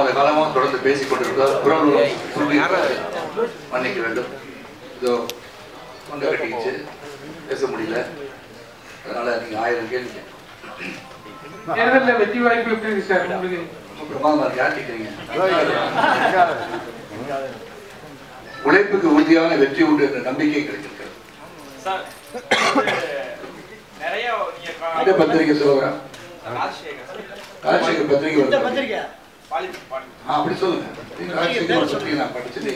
மாத காலமாக தொடர்ந்து பேசிக் கொண்டிருக்கிறார் குரல் சொல்லி மன்னிக்க வேண்டும் இதோ தொண்டை கட்டிக்கிச்சு பேச முடியல அதனால நீங்க ஆயிரம் கேள்வி கேட்கலாம். தேர்தலில் வெற்றி வாய்ப்பு எப்படி இருக்கு சார் உங்களுக்கு ரொம்ப பிரமாதமா இருக்கு யார் கேட்குறீங்க உழைப்புக்கு உறுதியான வெற்றி உண்டு என்ற நம்பிக்கை கிடைத்திருக்கிறது சார் நிறைய நீங்க கா- இந்த பத்திரிகை சொல்லுறேன் ராஜசேகர் ராஜசேகர் பத்திரிகை வருது பாலிமர் பாலிமர் ஆ, அப்படி சொல்லுங்க நீங்க ராஜசேகர் பத்திரிகை நான் படிச்சதே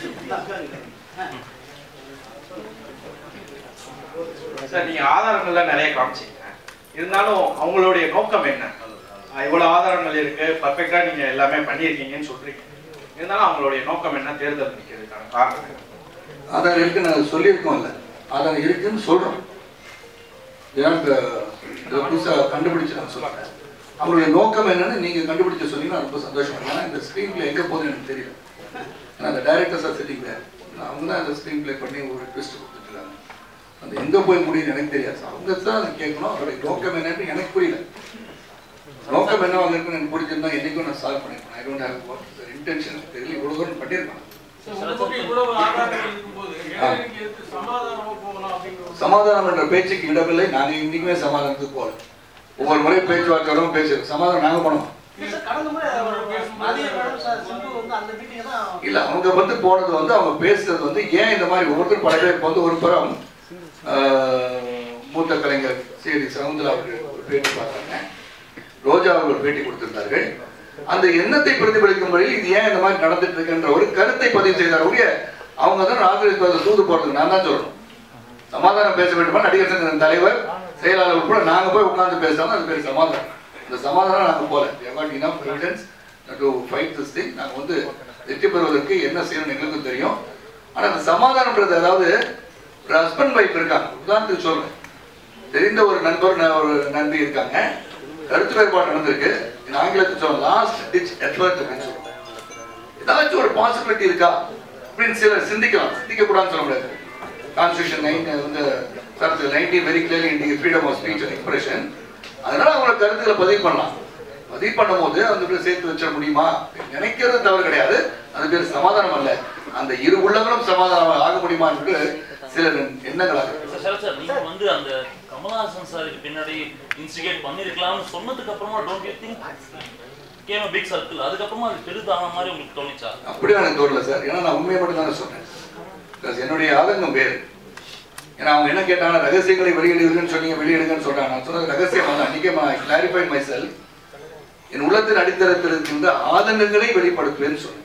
சார் நீங்க ஆதாரங்கள்லாம் நிறைய காமிச்சீங்க இருந்தாலும் அவங்களுடைய நோக்கம் என்ன ஆஹ் இவ்வளவு ஆதாரங்கள் இருக்கு பர்ஃபெக்டா நீங்க எல்லாமே பண்ணியிருக்கீங்கன்னு சொல்றீங்க இருந்தாலும் அவங்களுடைய நோக்கம் என்ன தேர்தல் நிற்கிறதுக்கான காரணம் என்ன? ஆதாரம் இருக்கு நான் சொல்லியிருக்கோம்ல ஆதாரம் இருக்குன்னு சொல்றோம் ஏன்னா இந்த இதை புதுசா கண்டுபிடிச்சு நான் சொல்றேன் அவங்களுடைய நோக்கம் என்னன்னு நீங்க கண்டுபிடிச்சு சொன்னீங்கன்னா ரொம்ப சந்தோஷம் ஏன்னா இந்த ஸ்க்ரீன் பிளே எங்க போகுதுன்னு எனக்கு தெரியல ஏன்னா அந்த டைரக்டர்ஸ் ஆர் சிட்டிங் அவங்க தான் அந்த ஸ்க்ரீன் பிளே பண்ணி ஒரு ட்விஸ்ட் கொடுத்துருக்காங்க அந்த எங்க போய் முடியும்னு எனக்கு தெரியாது அவங்க தான் அதை கேட்கணும் அவருடைய நோக்கம் என்னன்னு எனக்கு புரியல நோக்கம் என்ன இருக்குன்னு எனக்கு புரிஞ்சிருந்தா என்னைக்கும் நான் சால்வ் பண்ணிருப்பேன் ஐ டோன்ட் ஹேவ் இன்டென்ஷன் தெரியல இவ்வளவு தூரம் பண்ணியிருப்பேன் இவ்வளவு ஆதாரங்கள் இருக்கும்போது இடைவெளிக்கு எடுத்து சமாதானமா போகலாம் அப்படிங்கிற ஒரு சமாதானம் என்ற பேச்சுக்கு இடமில்லை நாங்க இன்னைக்குமே சமாதானத்துக்கு போகல ஒவ்வொரு முறை பேச்சுவார்த்தை பேசுறோம் சமாதானம் நாங்க பண்ணுவோம் கடந்த முறை மதிய மேடம் சார் சிம்பு வந்து அந்த மீட்டிங் தான் இல்ல அவங்க வந்து போனது வந்து அவங்க பேசுறது வந்து ஏன் இந்த மாதிரி ஒவ்வொருத்தரும் பல பேர் இப்ப வந்து ஒரு புறம் ஆஹ், மூத்த கலைஞர் சேரி சவுந்தரா அவர்கள் ஒரு பேட்டி பார்த்தாங்க ரோஜா அவர்கள் பேட்டி கொடுத்திருந்தார்கள் அந்த எண்ணத்தை பிரதிபலிக்கும் வழியில் இது ஏன் இந்த மாதிரி நடந்துட்டு இருக்குன்ற ஒரு கருத்தை பதிவு செய்தார் ஒழிய அவங்க தான் ராஜேஷ் தூது போறதுக்கு நான் தான் சொல்லணும் சமாதானம் பேச வேண்டுமா நடிகர் சங்கத்தின் தலைவர் செயலாளர் கூட நாங்க போய் உட்கார்ந்து பேசாம அது பேர் சமாதானம் இந்த சமாதானம் நாங்க போல enough evidence to fight this thing நாங்க வந்து வெற்றி பெறுவதற்கு என்ன செய்யணும் எங்களுக்கும் தெரியும் ஆனா இந்த சமாதானம்ன்றது அதாவது ஒரு ஹஸ்பண்ட் ஒய்ஃப் இருக்காங்க உதாரணத்துக்கு சொல்றேன் தெரிந்த ஒரு நண்பர் ந- ஒரு நண்பி இருக்காங்க கருத்து வேறுபாடு நடந்திருக்கு இந்த ஆங்கிலத்தில் சொல்ல லாஸ்ட் டிச் எஃபர்ட் அப்படின்னு சொல்லுவாங்க ஏதாச்சும் ஒரு பாசிபிலிட்டி இருக்கா அப்படின்னு சிலர் சிந்திக்கலாம் சிந்திக்க கூடாதுன்னு சொல்ல முடியாது கான்ஸ்டியூஷன் நைன் வந்து சரத்து nineteen very clearly indicate freedom of speech and expression அதனால அவங்களோட கருத்துக்களை பதிவு பண்ணலாம் பதிவு பண்ணும்போது அந்த பேர் சேர்த்து வச்சிட முடியுமா நினைக்கிறது தவறு கிடையாது அது பேர் சமாதானம் அல்ல அந்த இரு உள்ளங்களும் சமாதானம் ஆக முடியுமா என்று சில எண்ணங்களாக இருக்கு. சார் சரத் சார் நீங்க வந்து அந்த கமலஹாசன் சாருக்கு பின்னாடி இன்ஸ்டிகேட் பண்ணிருக்கலாம்னு சொன்னதுக்கு அப்புறமா don't you think came big circle அதுக்கப்புறமா அது பெரிதான மாதிரி உங்களுக்கு தோணுச்சா அப்படியே எனக்கு தோணல சார் ஏன்னா நான் உண்மையை மட்டும் தானே சொன்னேன் Because என்னுடைய ஆதங்கம் வேறு ஏன்னா அவங்க என்ன கேட்டாங்க ரகசியங்களை வெளியிடுவீங்கன்னு சொன்னீங்க வெளியிடுங்கன்னு சொல்றாங்க நான் சொன்னது ரகசியம் அல்ல அன்றைக்கே கிளாரிஃபை மை செல் என் உள்ளத்தின் அடித்தளத்தில் இருக்கின்ற ஆதங்கங்களை வெளிப்படுத்துவேன்னு சொன்னேன்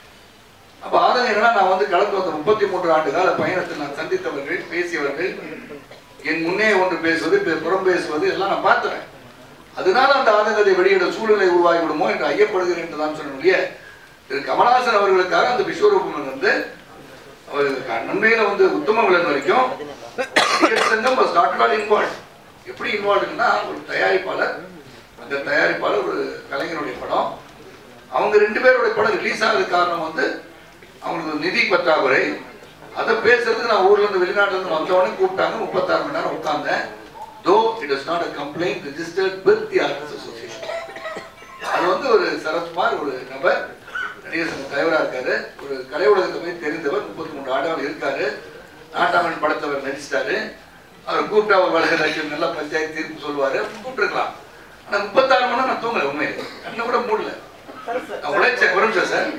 அப்ப ஆதங்கம் என்னன்னா நான் வந்து கடந்து வந்த முப்பத்தி மூன்று ஆண்டு கால பயணத்தில் நான் சந்தித்தவர்கள் பேசியவர்கள் என் முன்னே ஒன்று பேசுவது பிற- புறம் பேசுவது எல்லாம் நான் பார்த்துறேன் அதனால அந்த ஆதங்கத்தை வெளியிட சூழ்நிலை உருவாகி விடுமோ என்று ஐயப்படுகிறேன் என்று தான் சொன்ன முடிய திரு கமலஹாசன் அவர்களுக்காக அந்த விஸ்வரூபம் வந்து அவர் நன்மையில வந்து உத்தம விலன் வரைக்கும் நடிகர் சங்கம் was not at all involved. எப்படி இன்வால்வ்டுன்னா ஒரு தயாரிப்பாளர் அந்த தயாரிப்பாளர் ஒரு கலைஞருடைய படம் அவங்க ரெண்டு பேருடைய படம் ரிலீஸ் ஆகுது காரணம் வந்து அவங்களுக்கு நிதி பற்றாக்குறை அதை பேசுறதுக்கு நான் ஊர்ல இருந்து வெளிநாட்டுல இருந்து வந்தவொடனே கூப்பிட்டாங்க முப்பத்தாறு மணி நேரம் உட்கார்ந்தேன் though it is not a complaint registered with the artist association அது வந்து ஒரு சரத்குமார் ஒரு நபர் நடிகர் சங்க தலைவரா இருக்காரு ஒரு கலை உலகத்தை போய் தெரிந்தவர் முப்பத்தி மூணு ஆண்டாவில் இருக்காரு நாட்டாமன் படத்தவர் நடிச்சிட்டாரு அவர் கூப்பிட்டா ஒரு வழக்கு நல்லா பஞ்சாயத்து தீர்ப்பு சொல்லுவாரு கூப்பிட்டுருக்கலாம் ஆனா முப்பத்தாறு மணி நேரம் நான் தூங்கல உண்மையில கண்ணை கூட மூடல நான் உழைச்சேன் ஒரு நிமிஷம் சார்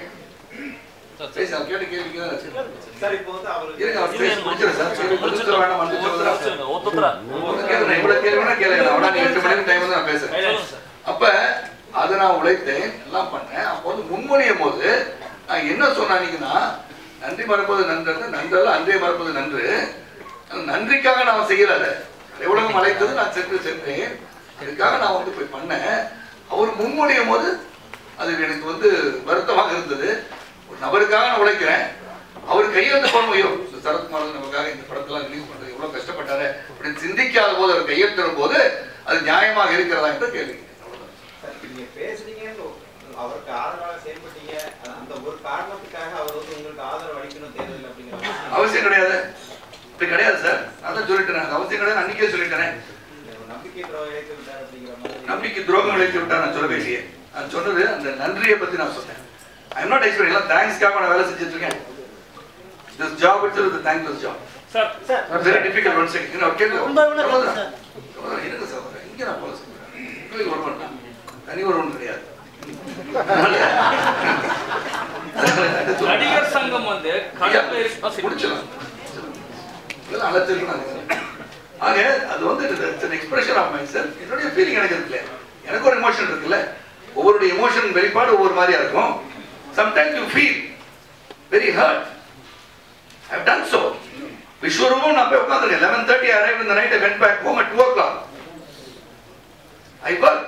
பேசி அவர் கேட்ட கேள்விக்கு தான் வச்சிருக்கேன். சார் இப்போ வந்து அவரு இருங்க அவர் பேசி முடிச்சிடும் சார் சரி பதில் சொல்ல வேண்டாம் வந்து சொல்லுறேன் ஒத்துறா கேளுங்க இவ்வளவு கேள்வி வேணா கேளுங்க நான் வேணா நீ எட்டு மணி டைம் வந்து நான் பேசுறேன் சொல்லுங்க சார் அப்ப அதை நான் உழைத்தேன் எல்லாம் பண்ணேன் அப்போ வந்து முன்மொழியும் போது நான் என்ன சொன்னானீங்கன்னா நன்றி மறப்பது நன்று நன்றல்ல அன்றே மறப்பது நன்று அந்த நன்றிக்காக நான் செய்யல அதை உலகம் அழைத்தது நான் சென்று சென்றேன் இதுக்காக நான் வந்து போய் பண்ணேன் அவர் முன்மொழியும் போது அது எனக்கு வந்து வருத்தமாக இருந்தது ஒரு நபருக்காக நான் உழைக்கிறேன் அவர் கையெழுத்து போன ஐயோ இந்த சரத்குமார் வந்து நமக்காக இந்த படத்தெல்லாம் ரிலீஸ் பண்றது எவ்வளவு கஷ்டப்பட்டாரு அப்படின்னு சிந்திக்காத போது அவர் கையெழுத்திடும் போது அது நியாயமாக இருக்கிறதா என்று கேள்வி அவ்வளவுதான். சார், நீங்க பேசுறீங்கன்னு அவருக்கு ஆதரவாக செயல்பட்டீங்க அது அந்த ஒரு காரணத்துக்காக அவர் வந்து உங்களுக்கு ஆதரவு அளிக்கணும் தேர்தல் அப்படிங்கிற அவசியம் அவசியம் கிடையாது இப்படி கிடையாது சார் நான் தான் சொல்லிட்டேன் அது அவசியம் கிடையாது அன்னைக்கே சொல்லிட்டேன் இல்லை. ஒரு நம்பிக்கை துரோகம் இழைத்து விட்டார் அப்படிங்கிற மாதிரி நம்பிக்கை துரோகம் விளைத்து விட்டா நான் சொல்லவே இல்லையே நான் சொன்னது அந்த நன்றியை பத்தி நான் சொன்னேன் ஐ நாட் எக்ஸ்பெக்ட் எல்லாம் தேங்க்ஸ்க்காக நான் வேலை செஞ்சுட்டு இருக்கேன் திஸ் ஜாப் இட்ஸ் இது thankless job sir sir very difficult one second இன்னும் கேட்கல ரொம்ப விட சொல்லுங்க சார். சொல்லுங்க, இருங்க சார் இங்க நான் போல சொல்றேன் கோயில் ஒரு பண்ண தனி ஒரு ஒன்று கிடையாது நடிகர் சங்கம் வந்து கடல்ல ஐயா, இருக்கு- ஆ, சரி. முடிச்சிடலாம். இதெல்லாம் அழைச்சிருக்கணும் நான் ஆக அது வந்து எக்ஸ்பிரஷன் ஆஃப் மை செல்ஃப் என்னுடைய ஃபீலிங் எனக்கு இருக்குல்ல எனக்கு ஒரு எமோஷன் இருக்குல்ல ஒவ்வொருடைய எமோஷன் வெளிப்பாடு ஒவ்வொரு மாதிரியா இருக்கும் sometimes you feel very hurt I have done so Vishwaroopam நான் போய் உட்காந்துருக்கேன் லெவன் தேர்ட்டி அரைவ் இந்த night went back home at two o'clock I work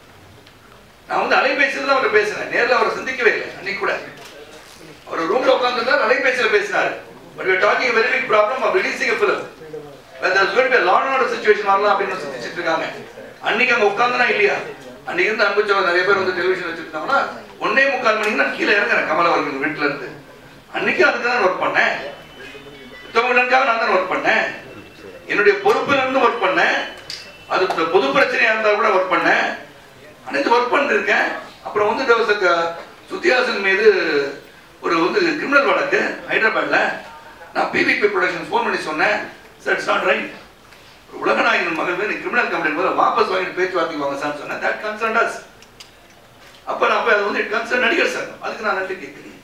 நான் வந்து அலைபேசியில் தான் அவர்கிட்ட பேசினேன் நேரில் அவரை சந்திக்கவே இல்லை அன்னைக்கு கூட அவர் ரூம்ல உட்கார்ந்திருந்தார் அலைபேசியில் பேசினார் but we are talking a very big problem of releasing a film where there's going to be a law and order situation வரலாம் அப்படின்னு சிந்திச்சிட்டு இருக்காங்க அன்னைக்கு அங்க உட்கார்ந்தனா இல்லையா அன்னைக்கு இருந்து அனுப்பிச்சவங்க நிறைய பேர் வந்து டெலிவிஷன் வச்சிருந்தாங்கன்னா ஒன்னே முக்கால் மணிக்கு நான் கீழே இறங்குறேன் கமல் அவர்கள் வீட்டுல இருந்து அன்னைக்கு அதுக்கு தான் ஒர்க் பண்ணேன் தமிழனுக்காக நான் தான் ஒர்க் பண்ணேன் என்னுடைய பொறுப்புல இருந்து ஒர்க் பண்ணேன் அது இந்த பொது பிரச்சனையா இருந்தா கூட ஒர்க் பண்ணேன் அனைத்து ஒர்க் பண்ணிருக்கேன் அப்புறம் வந்து there was a க- சுத்தியாசன் மீது ஒரு வந்து கிரிமினல் வழக்கு ஹைதராபாத்ல நான் பிவிபி ப்ரொடக்ஷன் ஃபோன் பண்ணி சொன்னேன் சார் இட்ஸ் நாட் ரைட் உலகநாயகன் மகள் மீது கிரிமினல் கம்ப்ளைண்ட் போது வாபஸ் வாங்கிட்டு பேச்சுவார்த்தைக்கு வாங்க சார் சொன்னேன் தட் கன்சர்ன் அஸ் அப்ப நான் அப்ப அது வந்து கன்சர்ன் நடிகர் சார் அதுக்கு நான் நன்றி கேட்கிறேன்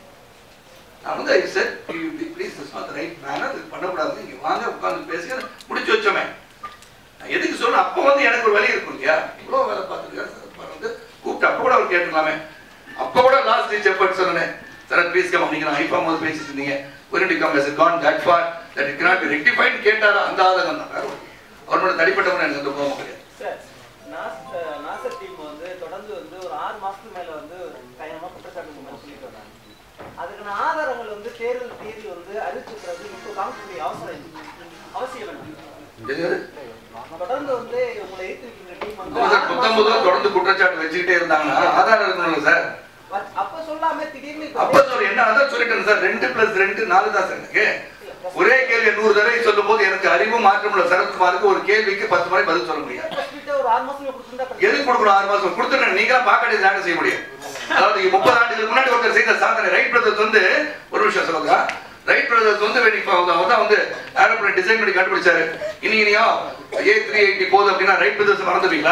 நான் வந்து I sir please is not right manner இது பண்ணக்கூடாது இங்க வாங்க உட்கார்ந்து பேசுங்க முடிச்சு வச்சோமே நான் எதுக்கு சொல்றேன் அப்போ வந்து எனக்கு ஒரு வழி இருக்கும் இல்லையா இவ்வளோ வேலை பார்த்துருக்காரு சார் அப்ப வந்து கூப்பிட்டு அப்போ கூட அவர் கேட்டுக்கலாமே அப்போ கூட லாஸ்ட் ரீச் எஃபர்ட் சொன்னேன் சார் ப்ளீஸ் கம் நீங்க நான் ஐஃபா போது பேசிட்டு இருந்தீங்க when it come as a gone that far that it cannot be rectified கேட்டாரா அந்த ஆதகம் தான் வேற ஒண்ணும் இல்ல. அவர் மட்டும் தனிப்பட்டவன் எனக்கு அந்த கோபம் கிடையாது சார் நாஸ் அஹ், நாசர் டீம் வந்து தொடர்ந்து வந்து ஒரு ஆறு மாசத்துக்கு மேல வந்து பயணமா குற்றச்சாட்டு மேல சொல்லிட்டு வந்தாங்க அதுக்கான ஆதாரங்கள் வந்து தேர்தல் தேதி வந்து அறிவிச்ச பிறகு இப்போ காமிக்கக்கூடிய அவசரம் இல்லை. அவசியம் வேணும் எது? தொடர்ந்து வந்து உங்களை எதிர்த்து டீம் வந்து ஆமா சார் ஆறு பத்தொன்பது மாசம் தொடர்ந்து குற்றச்சாட்டு வச்சுக்கிட்டே இருந்தாங்கன்னா ஆதாரம் இருக்கணும்ல சார் வ- அப்ப சொல்லாம திடீர்னு இப்ப அப்ப சொல்ல என்ன அதான் சொல்லிட்டேன் சார் ரெண்டு பிளஸ் ரெண்டு நாலு தான் சார் எனக்கு ஒரே கேள்வி நூறு தடவை சொல்லும் போது எனக்கு அறிவு மாற்றம் உள்ள சரத்குமாருக்கு ஒரு கேள்விக்கு பத்து முறை பதில் சொல்ல முடியாது press meet ஒரு ஆறு மாசம் கொடுத்துருந்தா எதுக்கு கொடுக்கணும் ஆறு மாசம் கொடுத்துருங்க நீங்க பார்க்க வேண்டியது நாங்க செய்ய முடியும் அதாவது இங்க முப்பது ஆண்டுகளுக்கு முன்னாடி ஒருத்தர் செய்த சாதனை ரைட் பிரதர்ஸ் வந்து ஒரு விஷயம் சொல்லுங்க ரைட் பிரதர்ஸ் வந்து when இப்ப அவங்க அவர் தான் வந்து ஏரோப்ளேன் டிசைன் பண்ணி கண்டுபிடிச்சாரு இனி இனியோ ஏ த்ரீ எயிட்டி போகுது அப்படின்னா ரைட் பிரதர்ஸ் மறந்துட்டீங்களா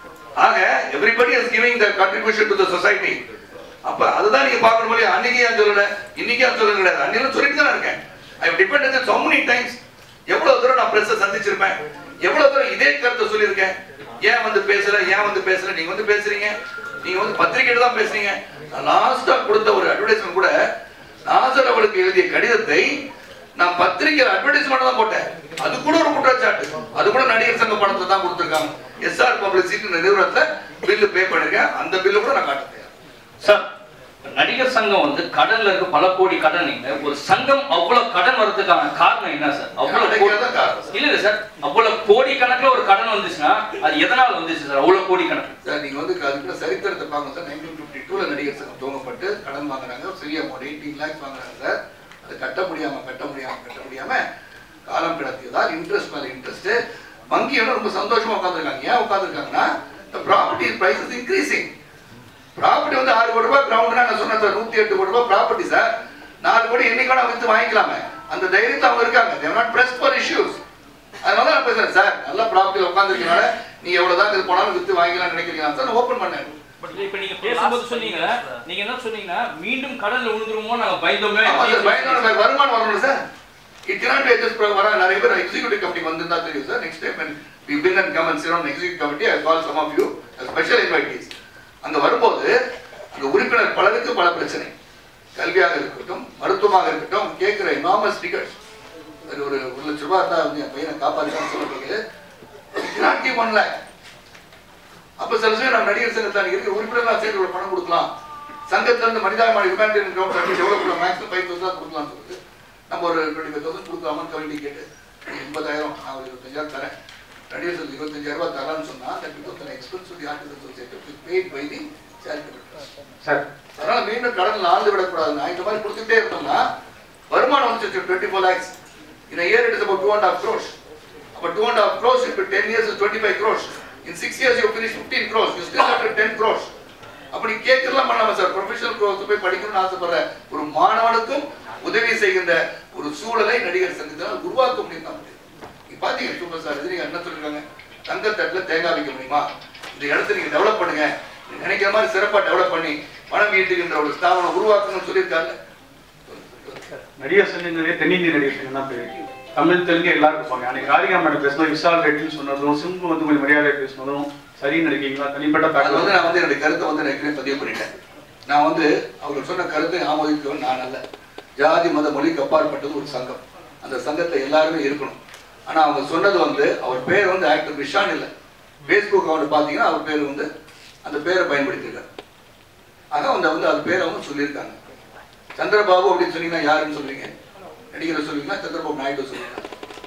ஆக everybody is giving the contribution to the society அப்ப அதுதான் நீங்க பார்க்கணும் இல்லையா அன்னைக்கு ஏன் சொல்லல இன்னைக்கு ஏன் சொல்ல கிடையாது அன்னைக்கு சொல்லிட்டு தான் இருக்கேன் I depend so many times எவ்வளவு தூரம் நான் பிரஸ் சந்திச்சிருப்பேன் எவ்வளவு தூரம் இதே கருத்தை சொல்லியிருக்கேன் ஏன் வந்து பேசல ஏன் வந்து பேசல நீங்க வந்து பேசுறீங்க நீங்க வந்து பத்திரிகையில தான் பேசுறீங்க நான் லாஸ்டா கொடுத்த ஒரு அட்வர்டைஸ்மெண்ட் கூட நாசர் அவளுக்கு எழுதிய கடிதத்தை நான் பத்திரிகையில் அட்வர்டைஸ்மெண்ட் தான் போட்டேன் அது கூட ஒரு குற்றச்சாட்டு அது கூட நடிகர் சங்க பணத்தை தான் கொடுத்துருக்காங்க எஸ்ஆர் பப்ளிசிட்டி நிறுவனத்துல பில்லு பே பண்ணிருக்கேன் அந்த பில்லு கூட நான் காட்டுறேன் சார் நடிகர் சங்கம் வந்து கடன்ல இருக்க பல கோடி கடன் நீங்க ஒரு சங்கம் அவ்வளவு கடன் வர்றதுக்கான காரணம் என்ன சார் அவ்வளவு அடைக்காத கோடி- காரணம் சார். இல்ல இல்ல சார் அவ்வளவு கோடி கணக்குல ஒரு கடன் வந்துச்சுன்னா அது எதனால வந்துச்சு சார் அவ்வளவு கோடி கணக்கு சார் நீங்க வந்து அதுக்குள்ள சரித்திரத்தை பார்க்கணும் சார் நைன்டீன் ஃபிஃப்டி டூல நடிகர் சங்கம் துவங்கப்பட்டு கடன் வாங்குறாங்க ஒரு சிறிய அமௌண்ட் எயிட்டீன் லேக்ஸ் வாங்குறாங்க சார் அது கட்ட முடியாம கட்ட முடியாம கட்ட முடியாம காலம் கிடத்தியதால் இன்ட்ரெஸ்ட் மேல இன்ட்ரெஸ்ட் வங்கியோட ரொம்ப சந்தோஷமா உட்காந்துருக்காங்க ஏன் உட்காந்துருக்காங்கன்னா the property price is increasing property வந்து ஆறு கோடி ரூபாய் கிரவுண்ட்னா நான் சொன்னேன் சார் நூத்தி எட்டு கோடி ரூபாய் ப்ராப்பர்ட்டி சார் நாலு கோடி என்னைக்கு வேணா வித்து வாங்கிக்கலாமே அந்த தைரியத்தை அவங்க இருக்காங்க they've not press for issues அதனால நான் பேசுறேன் சார் நல்ல ப்ராப்பர்ட்டியில் உட்காந்துருக்கனால நீ எவ்வளவுதான் இது போனாலும் வித்து வாங்கிக்கலாம் நினைக்கிறீங்க சார் ஓப்பன் பண்ணேன் பட் இப்ப நீங்க பேசும்போது சொன்னீங்க நீங்க என்ன சொன்னீங்கன்னா மீண்டும் கடன்ல விழுந்துருமோ நாங்க பயந்தோமே ஆமா சார் பயந்தோட சார் வருமானம் வரணும் sir it cannot be just pro- வர நிறைய பேர் எக்ஸிக்யூட்டிவ் கமிட்டி வந்திருந்தா தெரியும் sir next time we been and come and sit on executive committee I call some of you special invitees அங்க வரும்போது அங்க உறுப்பினர் பலருக்கு பல பிரச்சனை கல்வியாக இருக்கட்டும் மருத்துவமாக இருக்கட்டும் அவங்க கேட்கிற எனாமஸ் டிக்கெட்ஸ் அது ஒரு ஒரு லட்ச ரூபாய் இருந்தா வந்து என் பையனை காப்பாற்றான்னு சொல்றதுக்கு cannot give ஒன் லேக் அப்ப சில சமயம் நம்ம நடிகர் சங்கத்தில் இருக்கிற உறுப்பினர்களாக சேர்த்து ஒரு பணம் கொடுக்கலாம் சங்கத்துல இருந்து மனிதாபிமான ஹியூமனிட்டேரியன் கிரவுண்ட் சர்வீஸ் எவ்வளவு கொடுக்கலாம் மேக்ஸிமம் ஃபைவ் தௌசண்ட் கொடுக்கலாம்னு சொல்லுது நம்ம ஒரு டுவெண்ட்டி ஃபைவ் தௌசண்ட் கொடுக்கலாமான்னு கமிட்டி கேட்டு எண்பதாயிரம் நான் ஒரு இருபத்தஞ்சாயிரம் தரேன் நடிகர் சங்கத்துக்கு இருபத்தஞ்சாயிரம் ரூபாய் தரேன்னு சொன்னா that becomes an expense to the artists association paid by the charitable trust sir அதனால மீண்டும் கடன்ல ஆழ்ந்து விடக்கூடாது நான் இந்த மாதிரி கொடுத்துட்டே இருந்தோம்னா வருமானம் வந்து twenty four lakhs in a year it is about two and a half crores about two and a half crores into 10 years is 25 crores in six years you finish 15 crores you still have to 10 crores அப்படி கேட்கலாம் பண்ணாம sir professional course போய் படிக்கணும்னு ஆசைப்படுற ஒரு மாணவனுக்கும் உதவி செய்கின்ற ஒரு சூழலை நடிகர் சங்கத்தினால் உருவாக்க முடியும் தான் முடியும் நீங்க பாத்தீங்க சூப்பர் சார் இது என்ன சொல்லிருக்காங்க தங்கத்தட்டுல தேங்காய் வைக்க முடியுமா இந்த இடத்த நீங்க டெவலப் பண்ணுங்க நீங்க நினைக்கிற மாதிரி சிறப்பா டெவலப் பண்ணி பணம் ஈட்டுகின்ற ஒரு ஸ்தாபனம் உருவாக்கணும்னு சொல்லியிருக்காரு நடிகர் சங்கங்களே தென்னிந்திய நடிகர் சங்கம் தான் பேரு தமிழ் தெலுங்கு எல்லாரும் இருப்பாங்க அன்னைக்கு ராதிகா மேடம் பேசுனதும் விஷால் ரெட்டின்னு சொன்னதும் சிம்பு வந்து கொஞ்சம் மரியாதை பேசுனதும் சரி நடிக்கீங்களா தனிப்பட்ட அது வந்து தகவல் நான் வந்து என்னுடைய கருத்தை வந்து நான் ஏற்கனவே பதிவு பண்ணிட்டேன் நான் வந்து அவர் சொன்ன கருத்தை ஆமோதிக்கவன் நான் அல்ல ஜாதி மத மொழிக்கு அப்பாற்பட்டது ஒரு சங்கம் அந்த சங்கத்தை எல்லாருமே இருக்கணும் ஆனா அவங்க சொன்னது வந்து அவர் பேர் வந்து ஆக்டர் விஷான் இல்லை ஃபேஸ்புக் அக்கௌண்ட் பார்த்தீங்கன்னா அவர் பேர் வந்து அந்த பேரை பயன்படுத்தியிருக்காரு ஆக அந்த வந்து அது பேரை அவங்க சொல்லியிருக்காங்க சந்திரபாபு அப்படின்னு சொன்னீங்கன்னா யாருன்னு சொல்லுவீங்க நடிகரை சொல்லுவீங்களா சந்திரபாபு நாயுடு சொல்லுவீங்க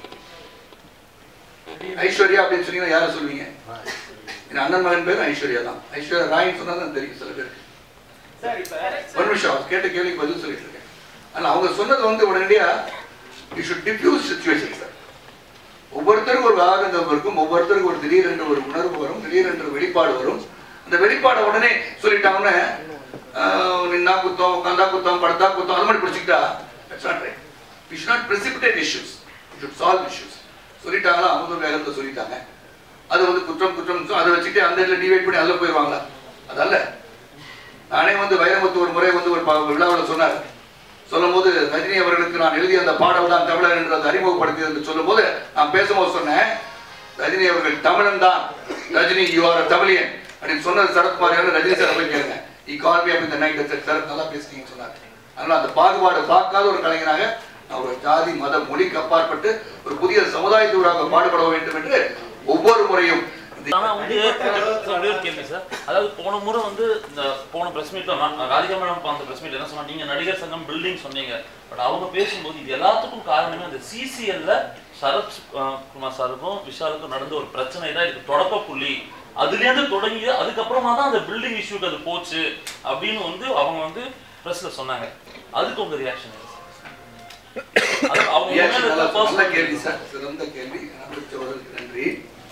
ஐஸ்வர்யா அப்படின்னு சொன்னீங்கன்னா யாரை சொல்லுவீங்க என் அண்ணன் மகன் பேர் ஐஸ்வர்யா தான் ஐஸ்வர்யா ராய்னு சொன்னா தான் தெரியும் சில பேருக்கு சார் இப்ப ஒரு நிமிஷம் அவர் கேட்ட கேள்விக்கு பதில் சொல்லிட்டு இருக்கேன் ஆனா அவங்க சொன்னது வந்து உடனடியா you should defuse situation sir ஒவ்வொருத்தருக்கும் ஒரு ஆனந்தம் இருக்கும் ஒவ்வொருத்தருக்கும் ஒரு திடீரென்று ஒரு உணர்வு வரும் திடீரென்று வெளிப்பாடு வரும் அந்த வெளிப்பாடை உடனே சொல்லிட்டாங்கன்னா ஆஹ், நின்னா குத்தம் உட்காந்தா குத்தம் படுத்தா குத்தம் அது மாதிரி பிடிச்சிக்கிட்டா that's not right we should not precipitate issues should solve issues சொல்லிட்டாங்களா அவங்க வேகத்தை சொல்லிட்டாங்க அது வந்து குற்றம் குற்றம் அதை வச்சுட்டு அந்த இடத்துல டிவைட் பண்ணி அதில் போயிடுவாங்களா அதல்ல நானே வந்து வைரமுத்து ஒரு முறை வந்து ஒரு ப- விழாவில் சொன்னார் சொல்லும்போது ரஜினி அவர்களுக்கு நான் எழுதிய அந்த பாடல் தான் தமிழர் என்று அதை அறிமுகப்படுத்தியது என்று சொல்லும்போது நான் பேசும்போது சொன்னேன் ரஜினி அவர்கள் தமிழன் தான் ரஜினி யூ ஆர் தமிழியன் அப்படின்னு சொன்னது சரத்குமார் ரஜினி சார் போய் கேளுங்க இ கால் மீ இந்த நைட் சரத் நல்லா பேசுறீங்கன்னு சொன்னார் அதனால அந்த பாகுபாடு பார்க்காத ஒரு கலைஞனாக நான் ஒரு ஜாதி மத மொழிக்கு அப்பாற்பட்டு ஒரு புதிய சமுதாயத்தூராக பாடுபட வேண்டும் என்று ஒவ்வொரு முறையும் இந்த ஆனா வந்து சார், ஒரே ஒரு கேள்வி சார் அதாவது போன முறை வந்து இந்த போன பிரஸ் மீட்ல ராதிகா மேடம் அந்த பிரஸ் மீட்ல என்ன சொன்னாங்க நீங்க நடிகர் சங்கம் பில்டிங் சொன்னீங்க பட் அவங்க பேசும்போது இது எல்லாத்துக்கும் காரணமே அந்த சிசிஎல்ல சரத் அஹ், குமார் சாருக்கும் விஷாலுக்கும் நடந்த ஒரு பிரச்சனை தான் இதுக்கு தொடக்க புள்ளி அதுல இருந்து தொடங்கி அதுக்கப்புறமா தான் அந்த பில்டிங் இஷ்யூக்கு அது போச்சு அப்படின்னு வந்து அவங்க வந்து பிரஸ்ல சொன்னாங்க அதுக்கு உங்க ரியாக்ஷன் அவங்க Yes, மேல நல்ல இருக்க நல்ல personal- கேள்வி சார் சிறந்த கேள்வி அனுபவிச்சவர்களுக்கு நன்றி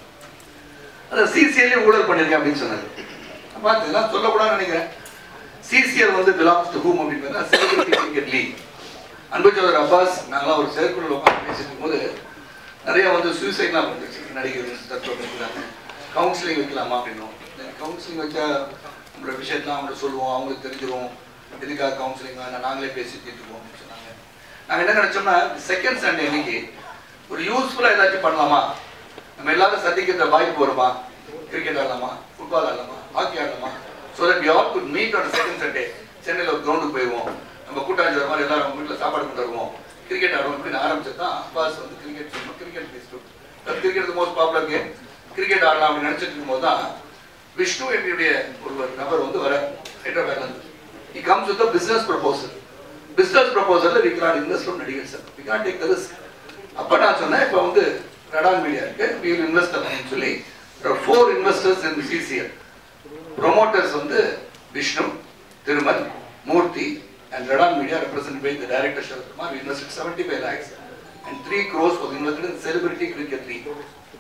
அந்த சிசிஎல்லே ஊழல் பண்ணிருக்கேன் அப்படின்னு சொன்னாரு பார்த்து இதெல்லாம் சொல்லக்கூடாதுன்னு நினைக்கிறேன் சிசிஎல் வந்து பிலாங்ஸ் டு ஹூம் அப்படின்னு செலிபிரிட்டி கிரிக்கெட் லீக் அன்புச்சவர் அப்பாஸ் நாங்களாம் ஒரு செயற்குழு உட்காந்து பேசிட்டு இருக்கும்போது நிறைய வந்து சூசைட்லாம் வந்துச்சு நடிகர் தத்துவம் வைக்கிறாங்க கவுன்சிலிங் வைக்கலாமா அப்படின்னோம் கவுன்சிலிங் வச்சா நம்மளோட விஷயத்தெல்லாம் அவங்களுக்கு சொல்லுவோம் அவங்களுக்கு தெரிஞ்சிரும் எதுக்காக கவுன்சிலிங் வேணாம் நாங்களே பேசி தீர்த்துக்குவோம் அப்படின்னு சொன்னாங்க நாங்கள் என்ன நினைச்சோம்னா செகண்ட் சண்டே அன்னைக்கு ஒரு யூஸ்ஃபுல்லாக ஏதாச்சும் பண்ணலாமா நம்ம எல்லாரும் சந்திக்கிற வாய்ப்பு வருமா கிரிக்கெட் ஆடலாமா ஃபுட்பால் ஆடலாமா ஹாக்கி ஆடலாமா so that we all could meet on second Sunday சென்னையில் ஒரு கிரவுண்டுக்கு போயிடுவோம் நம்ம கூட்டாஞ்சி வர மாதிரி எல்லாரும் அவங்க வீட்டில் சாப்பாடு கொண்டு வருவோம் கிரிக்கெட் ஆடுவோம் இப்படின்னு ஆரம்பிச்சது தான் அப்பாஸ் வந்து கிரிக்கெட் சொல்லணும் கிரிக்கெட் பேசிட்டு cricket most popular game cricket ஆடலாம் அப்படின்னு நினைச்சிட்டு இருக்கும்போது தான் விஷ்ணு என்னுடைய ஒரு நபர் வந்து வர ஹைதராபாத்ல இருந்து he comes with a business proposal business ப்ரொபோசல்ல we cannot invest from நடிகர் sir we cannot take the risk அப்ப நான் சொன்னேன் இப்போ வந்து ரடான் மீடியா இருக்கு we will invest அப்படின்னு சொல்லி four investors in CCL promoters வந்து Vishnu Thirumal Murthy and Radaan media represent by the director Sarathkumar we invested 75 lakhs and 3 crores was invested in celebrity cricket league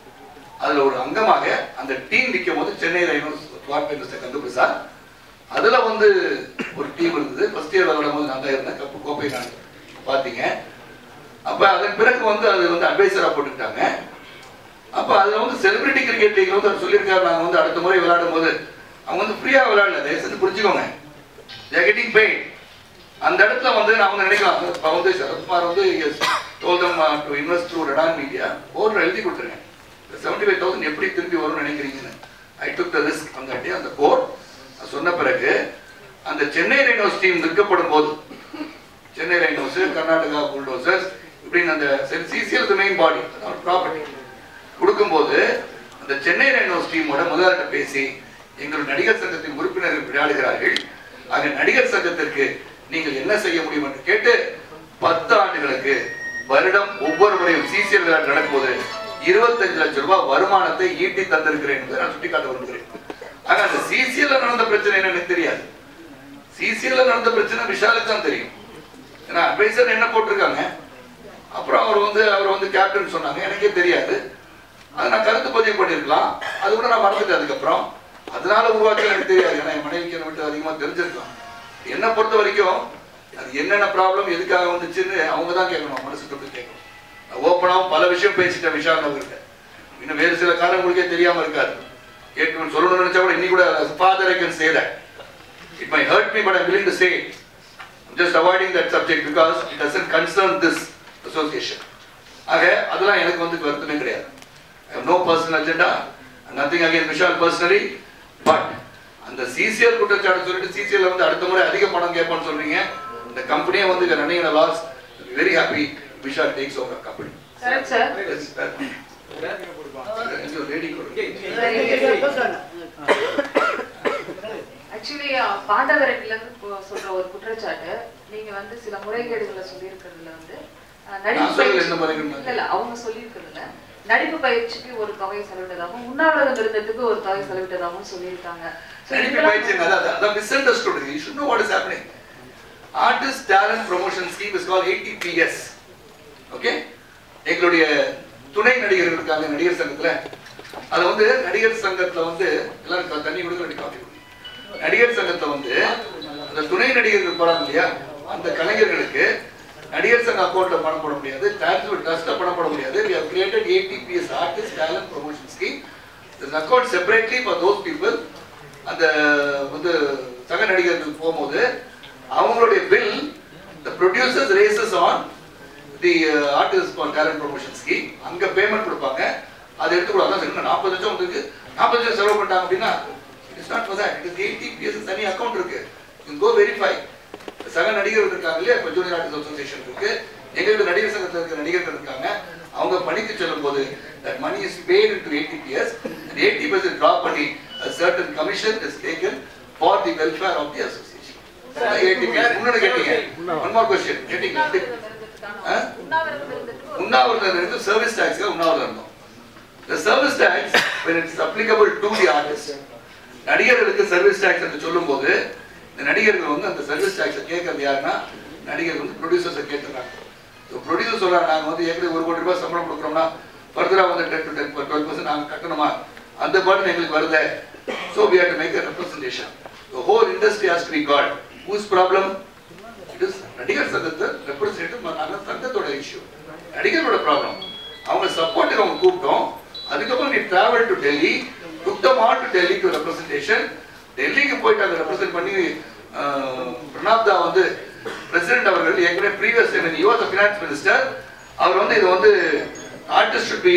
அதுல ஒரு அங்கமாக அந்த டீம் நிற்கும் போது சென்னை ரைனோஸ் வாட் மினிஸ்டர் கந்து பிரசாத் அதுல வந்து ஒரு டீம் இருந்தது ஃபர்ஸ்ட் இயர் விளையாடும் போது நான் தான் இருந்தேன் கப்பு கோப்பை நான் பாத்தீங்க அப்ப அதன் பிறகு வந்து அது வந்து அட்வைசரா போட்டுக்கிட்டாங்க அப்ப அதுல வந்து செலிபிரிட்டி கிரிக்கெட் லீக்ல வந்து அவர் சொல்லியிருக்காரு நாங்க வந்து அடுத்த முறை விளையாடும் போது அவங்க வந்து ஃப்ரீயா விளையாடல தயவு செஞ்சு புரிஞ்சுக்கோங்க கெட்டிங் பெயின் அந்த இடத்துல வந்து நான் வந்து நினைக்கலாம் இப்ப வந்து சரத்குமார் வந்து told them to invest through Radaan media போர்டில் எழுதி கொடுத்துருங்க செவன்டி ஃபைவ் தௌசண்ட் எப்படி திரும்பி வரும்னு நினைக்கிறீங்கன்னு ஐ டுக் த ரிஸ்க் அந்த டே அந்த கோட் சொன்ன பிறகு அந்த சென்னை ரைனோஸ் டீம் விற்கப்படும் போது சென்னை ரைனோஸ் கர்நாடகா புல்டோசர்ஸ் இப்படின்னு அந்த சிசிஎல் மெயின் பாடி ப்ராப்பர்ட்டி கொடுக்கும்போது அந்த சென்னை ரைனோஸ் டீமோட முதலாளிட்ட பேசி எங்கள் நடிகர் சங்கத்தின் உறுப்பினர்கள் விளையாடுகிறார்கள் ஆக நடிகர் சங்கத்திற்கு நீங்கள் என்ன செய்ய முடியும் என்று கேட்டு பத்து ஆண்டுகளுக்கு வருடம் ஒவ்வொரு முறையும் சிசிஎல் விளையாட்டு நடக்கும்போது இருபத்தஞ்சு லட்சம் ரூபாய் வருமானத்தை ஈட்டி தந்திருக்கிறேன் என்பதை நான் சுட்டிக்காட்ட விரும்புகிறேன் ஆக அந்த சிசிஎல்ல நடந்த பிரச்சனை என்னன்னு எனக்கு தெரியாது சிசிஎல்ல நடந்த பிரச்சனை விஷாலுக்கு தான் தெரியும் ஏன்னா அட்வைசர் என்ன போட்டிருக்காங்க அப்புறம் அவர் வந்து அவர் வந்து கேப்டன் சொன்னாங்க எனக்கே தெரியாது அதை நான் கருத்து பதிவு பண்ணியிருக்கலாம் அது கூட நான் மறந்துட்டேன் அதுக்கப்புறம் அதனால உருவாக்கல எனக்கு தெரியாது ஏன்னா என் மனைவிக்கு என்னை விட்டு அதிகமா தெரிஞ்சிருக்கலாம் என்னை பொறுத்த வரைக்கும் அது என்னென்ன ப்ராப்ளம் எதுக்காக வந்துச்சுன்னு அவங்க தான் கேட்கணும் மனசு தொட்டு கேட்கணும் நான் ஓப்பனாகவும் பல விஷயம் பேசிட்டேன் விஷால் அவர்கிட்ட இன்னும் வேறு சில காரணம் உங்களுக்கே தெரியாம இருக்காது கேட்கணும்னு சொல்லணும்னு நினைச்சா கூட இன்னி கூட further I can say that it my hurt me but I willing to say it. I'm just avoiding that subject because it doesn't concern this association. ஆக அதெல்லாம் எனக்கு வந்து வருத்தமே கிடையாது I have no personal agenda nothing against Vishal personally but அந்த CCL குற்றச்சாட்டு சொல்லிட்டு CCL வந்து அடுத்த முறை அதிக பணம் கேட்பான்னு சொல்றீங்க இந்த கம்பெனியே வந்து running loss very happy Vishal takes over company correct sir lady actually பாண்டவரட்டில இருந்து இப்போ சொல்ற ஒரு குற்றச்சாட்டு நீங்க வந்து சில முறைகேடுகளை சொல்லியிருக்கிறதுல வந்து அஹ், நடிப்பு நான் சொல்லல பயிற்சி எந்த முறைகேடு இல்ல இல்ல அவங்க சொல்லியிருக்கிறதுல நடிப்பு பயிற்சிக்கு ஒரு தொகை செலவிட்டதாகவும் உண்ணாவிரதம் இருந்ததுக்கு ஒரு தொகை செலவிட்டதாகவும் சொல்லியிருக்காங்க So நடிப்பு இதெல்லாம் பயிற்சி அதான் அதான் misunderstood you should know what is happening artist talent promotion scheme is call ATPS okay எங்களுடைய துணை நடிகர்கள் இருக்காங்க நடிகர் சங்கத்துல அது வந்து நடிகர் சங்கத்துல வந்து எல்லாரும் க- தண்ணி கொடுக்க வேண்டிய காஃபி குடி நடிகர் சங்கத்துல வந்து அந்த துணை நடிகர்கள் போறாங்க இல்லையா அந்த கலைஞர்களுக்கு நடிகர் சங்க அக்கௌண்ட்ல பணம் போட முடியாது சாரிட்டபிள் ட்ரஸ்ட்ல பணம் போட முடியாது we have created ATPS artist talent promotion scheme there's an account separately for those people அந்த வந்து சக நடிகர்கள் போகும்போது அவங்களுடைய bill the producers raises on the artist for talent promotion scheme அங்க பேமெண்ட் கொடுப்பாங்க அதை எடுத்துக்கூடாது அதான் சொன்னேன் நாற்பது லட்சம் வந்துருக்கு நாற்பது லட்சம் செலவு பண்ணிட்டாங்க அப்படின்னா it's not for that it is ATPS தனி அக்கௌண்ட் இருக்கு யூ கோ வெரிஃபை சக நடிகர்கள் இருக்காங்க இல்லையா இப்போ ஜூனியர் ஆர்டிஸ்ட் அசோசியேஷன் இருக்கு எங்களுக்கு நடிகர் சங்கத்தில் இருக்கிற நடிகர்கள் இருக்காங்க அவங்க பணிக்கு செல்லும் போது that money is paid into ATPS eighty percent drop பண்ணி certain commission is taken for the welfare of the association ATPS இன்னொன்று கேட்டீங்க ஒன் மோர் கொஸ்டின் கேட்டீங்க உண்ணாவிரதம் இருந்ததுக்கான ஆ? உண்ணாவிரதம் இருந்ததுக்கு ஒரு உண்ணாவிரதம் இருந்து சர்வீஸ் டாக்ஸ்க்கு உண்ணாவிரதம் இருந்தோம் the service tax when it is applicable to the artist நடிகர்களுக்கு சர்வீஸ் டாக்ஸ் என்று சொல்லும்போது இந்த நடிகர்கள் வந்து அந்த சர்வீஸ் டாக்ஸை கேட்கறது யாருன்னா நடிகர்கள் வந்து ப்ரொடியூசர்ஸை கேட்டுறாங்க ஸோ ப்ரொடியூசர் சொல்றாங்க நாங்கள் வந்து ஏற்கனவே ஒரு கோடி ரூபாய் சம்பளம் கொடுக்குறோம்னா ஃபர்தராக வந்து ten to ten twelve percent நாங்கள் கட்டணுமா அந்த பர்டன் எங்களுக்கு வருதே so we had to make a representation the whole industry has to be got whose problem it is நடிகர் சங்கத்தை ரெப்ரஸன்டேட்டிவ் நாங்கள் சங்கத்தோட இஷ்யூ நடிகர்களோட ப்ராப்ளம் அவங்க சப்போர்ட்டுக்கு அவங்க கூப்பிட்டோம் அதுக்கப்புறம் நீ travel to Delhi took them on to Delhi to representation டெல்லிக்கு போயிட்டு அங்கே ரெப்ரசென்ட் பண்ணி ஆஹ், பிரணாப் தா வந்து பிரசிடென்ட் அவர்கள் ஏற்கனவே ப்ரீவியஸ் யுவர் ஃபினான்ஸ் மினிஸ்டர் அவர் வந்து இது வந்து artist should be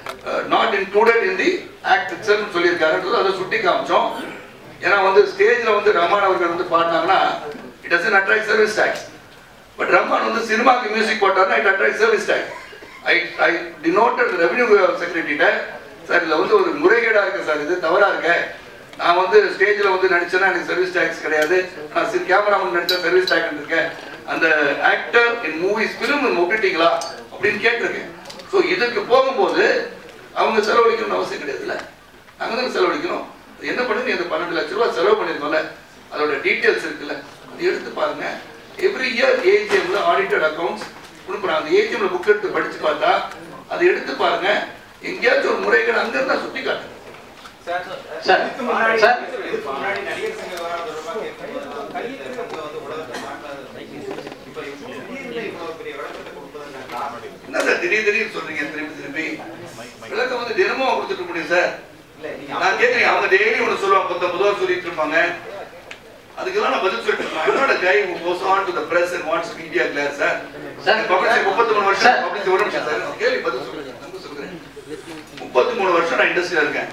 not included in the act itself சொல்லியிருக்காருன்றது அதை சுட்டி காமிச்சோம் ஏன்னா வந்து ஸ்டேஜ்ல வந்து ரஹ்மான் அவர்கள் வந்து பாடினாங்கன்னா it doesn't attract service tax but Rahman வந்து சினிமாக்கு மியூசிக் போட்டாருன்னா it attract service tax I I denoted revenue செக்ரட்டரிட்ட சார் இதுல வந்து ஒரு முறைகேடா இருக்கு சார் இது தவறா இருக்கு நான் வந்து ஸ்டேஜ்ல வந்து நடிச்சேன்னா எனக்கு சர்வீஸ் டாக்ஸ் கிடையாது நான் சிறு கேமராமேன் நடிச்சா சர்வீஸ் டாக்ஸ் இருக்கேன் அந்த ஆக்டர் இன் மூவிஸ் ஃபிலிம் விட்டுட்டீங்களா அப்படின்னு கேட்டிருக்கேன் ஸோ இதுக்கு போகும்போது அவங்க செலவழிக்கணும்னு அவசியம் கிடையாதுல்ல நாங்க தான் செலவழிக்கணும் என்ன பண்ணுங்க இந்த பன்னெண்டு லட்ச ரூபாய் செலவு பண்ணிருக்கோம்ல அதோட டீடைல்ஸ் இருக்குல்ல அது எடுத்து பாருங்க எவ்ரி இயர் ஏஜிஎம்ல ஆடிட்டட் அக்கவுண்ட்ஸ் கொடுக்குறாங்க அந்த ஏஜிஎம்ல புக் எடுத்து படிச்சு பார்த்தா அதை எடுத்து பாருங்க எங்கேயாச்சும் ஒரு முறைகள் அங்க இருந்தா சுட்டி காட்டுங்க சார் சார், இதுக்கு முன்னாடி சார். இதுக்கு முன்னாடி நடிகர் சங்க விவகாரம் தொடர்பாக கேட்கும்போது கல்வித்துறை சங்கம் வந்து உலகத்தை மாற்றாது இப்ப திடீர்னு இவ்வளவு பெரிய விளக்கத்தை கொடுப்பதற்கான காரணம் என்ன சார் திடீர் திடீர்னு சொல்றீங்க திருப்பி திருப்பி விளக்கம் வந்து தினமும் கொடுத்துட்டு முடியும் சார் இல்ல நீங்க நான் கேட்குறேன் அவங்க டெய்லி ஒன்று சொல்லுவாங்க பத்தொன்பது ரூபா சொல்லிட்டு இருப்பாங்க அதுக்கெல்லாம் நான் பதில் சொல்லிட்டு இருக்கேன் என்னோட கை goes on to the press and what's media clear sir Sir. Public முப்பத்தி மூணு வருஷம் Sir. பப்ளிக் ஒரு நிமிஷம் சார் நான் கேள்வி பதில் சொல்லுங்க நம்ப சொல்றேன் முப்பத்தி மூணு வருஷம் நான் இண்டஸ்ட்ரியில இருக்கேன்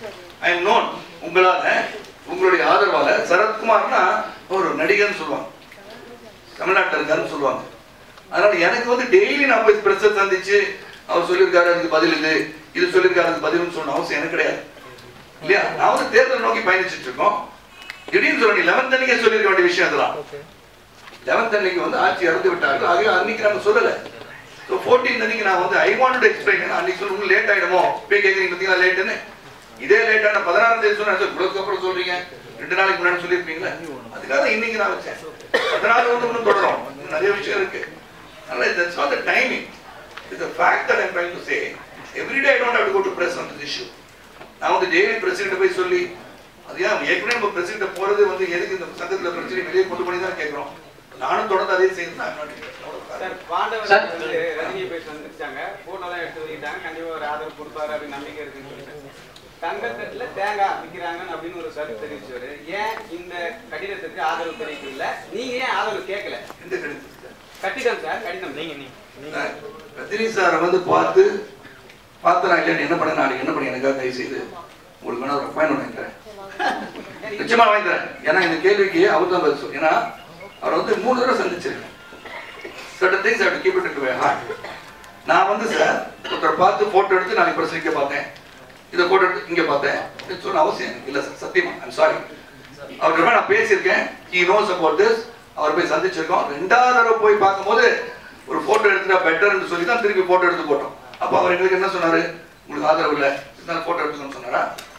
ஐ எம் நோன் உங்களால உங்களுடைய ஆதரவால சரத்குமார்னா ஒரு நடிகர்னு சொல்லுவாங்க தமிழ்நாட்டில் இருக்காருன்னு சொல்லுவாங்க அதனால எனக்கு வந்து டெய்லி நான் போய் பிரச்சனை சந்திச்சு அவர் சொல்லியிருக்காரு அதுக்கு பதில் இது இது சொல்லியிருக்காரு அதுக்கு பதில்னு சொன்ன அவசியம் எனக்கு கிடையாது இல்லையா நான் வந்து தேர்தல் நோக்கி பயணிச்சுட்டு இருக்கோம் திடீர்னு சொல்ல நீ லெவன்த் அன்னைக்கே சொல்லியிருக்க வேண்டிய விஷயம் அதெல்லாம் லெவன்த் அன்னைக்கு வந்து ஆட்சி இறந்து விட்டார்கள் ஆகவே அன்னைக்கு நாங்க சொல்லல ஸோ ஃபோர்டீன் அன்னைக்கு நான் வந்து ஐ வாண்ட் டு எக்ஸ்பிளைன் அன்னைக்கு சொல்லி லேட் ஆயிடுமோ இப்போ கேட்குறீங்க பார்த்தீங்களா லேட்டுன்னு இதே லேட்டான பதினாறாம் தேதி சொன்னா சார் இவ்வளவுக்கு அப்புறம் சொல்றீங்க ரெண்டு நாளைக்கு முன்னாடி சொல்லியிருப்பீங்களா அதுக்காக தான் இன்னைக்கு நான் வச்சேன் பதினாறு வந்து இன்னும் தொடரும் இன்னும் நிறைய விஷயம் இருக்கு அதனால that's not the timing it's a fact that I'm trying to say every day I don't have to go to press on this issue நான் வந்து டெய்லி பிரசிடென்ட் போய் சொல்லி அது ஏன் ஏற்கனவே நம்ம பிரசிடண்ட் போறது வந்து எதுக்கு இந்த சங்கத்துல பிரச்சனை வெளியே கொண்டு போய் தான் கேட்கிறோம் நானும் தொடர்ந்து அதே செய்யணும் நான் சார் பாண்டவர் சார். வந்து ரஜினி பேசி வந்துருச்சாங்க போட்டோ எல்லாம் எடுத்து வந்துட்டாங்க கண்டிப்பா ஒரு ஆதரவு கொடுப்பாரு அப்படின்னு நம்பிக்கை இருக்குன்னு சொல்லிட்டு தங்கத்துல தேங்காய் விற்கிறாங்க அப்படின்னு ஒரு கருத்து தெரிவிச்சவரு ஏன் இந்த கடிதத்துக்கு ஆதரவு தெரிவிக்கல நீங்க ஏன் ஆதரவு கேட்கல எந்த கடிதத்துக்கு கட்டிடம் சார் கடிதம் நீங்க நீங்க சார், ரஜினி சாரை வந்து பார்த்து பார்த்தனா இல்லைன்னு என்ன பண்ண நாளைக்கு என்ன பண்ணி எனக்காக தயவு செய்து உங்களுக்கு வேணா ஒரு அப்பாயின்மெண்ட் வாங்கி தரேன் நிச்சயமா வாங்கி தரேன் ஏன்னா இந்த கேள்விக்கு அவர் தான் பதில் சொல்லு ஏன்னா அவர் வந்து மூணு தடவை சந்திச்சிருக்கேன் certain things I have to keep it into my heart. நான் வந்து சார் ஒருத்தர் பார்த்து போட்டோ எடுத்து நாளைக்கு பிரஸ் இங்க பார்த்தேன் இதை போட்டோ எடுத்து இங்க பார்த்தேன் அப்படின்னு சொல்ல அவசியம் எனக்கு இல்ல சார் சத்தியமா ஐம் சாரி அவர்கிட்ட நான் பேசியிருக்கேன் ஹி நோஸ் அபவுட் திஸ் அவர் போய் சந்திச்சிருக்கோம் ரெண்டாவது தடவை போய் பார்க்கும்போது ஒரு போட்டோ எடுத்துட்டா பெட்டர்னு சொல்லி தான் திருப்பி போட்டோ எடுத்து போட்டோம் அப்போ அவர் எங்களுக்கு என்ன சொன்னாரு உங்களுக்கு ஆதரவு இல்லை இருந்தாலும் போட்டோ எடுத்துக்கணும்னு சொன்னாரா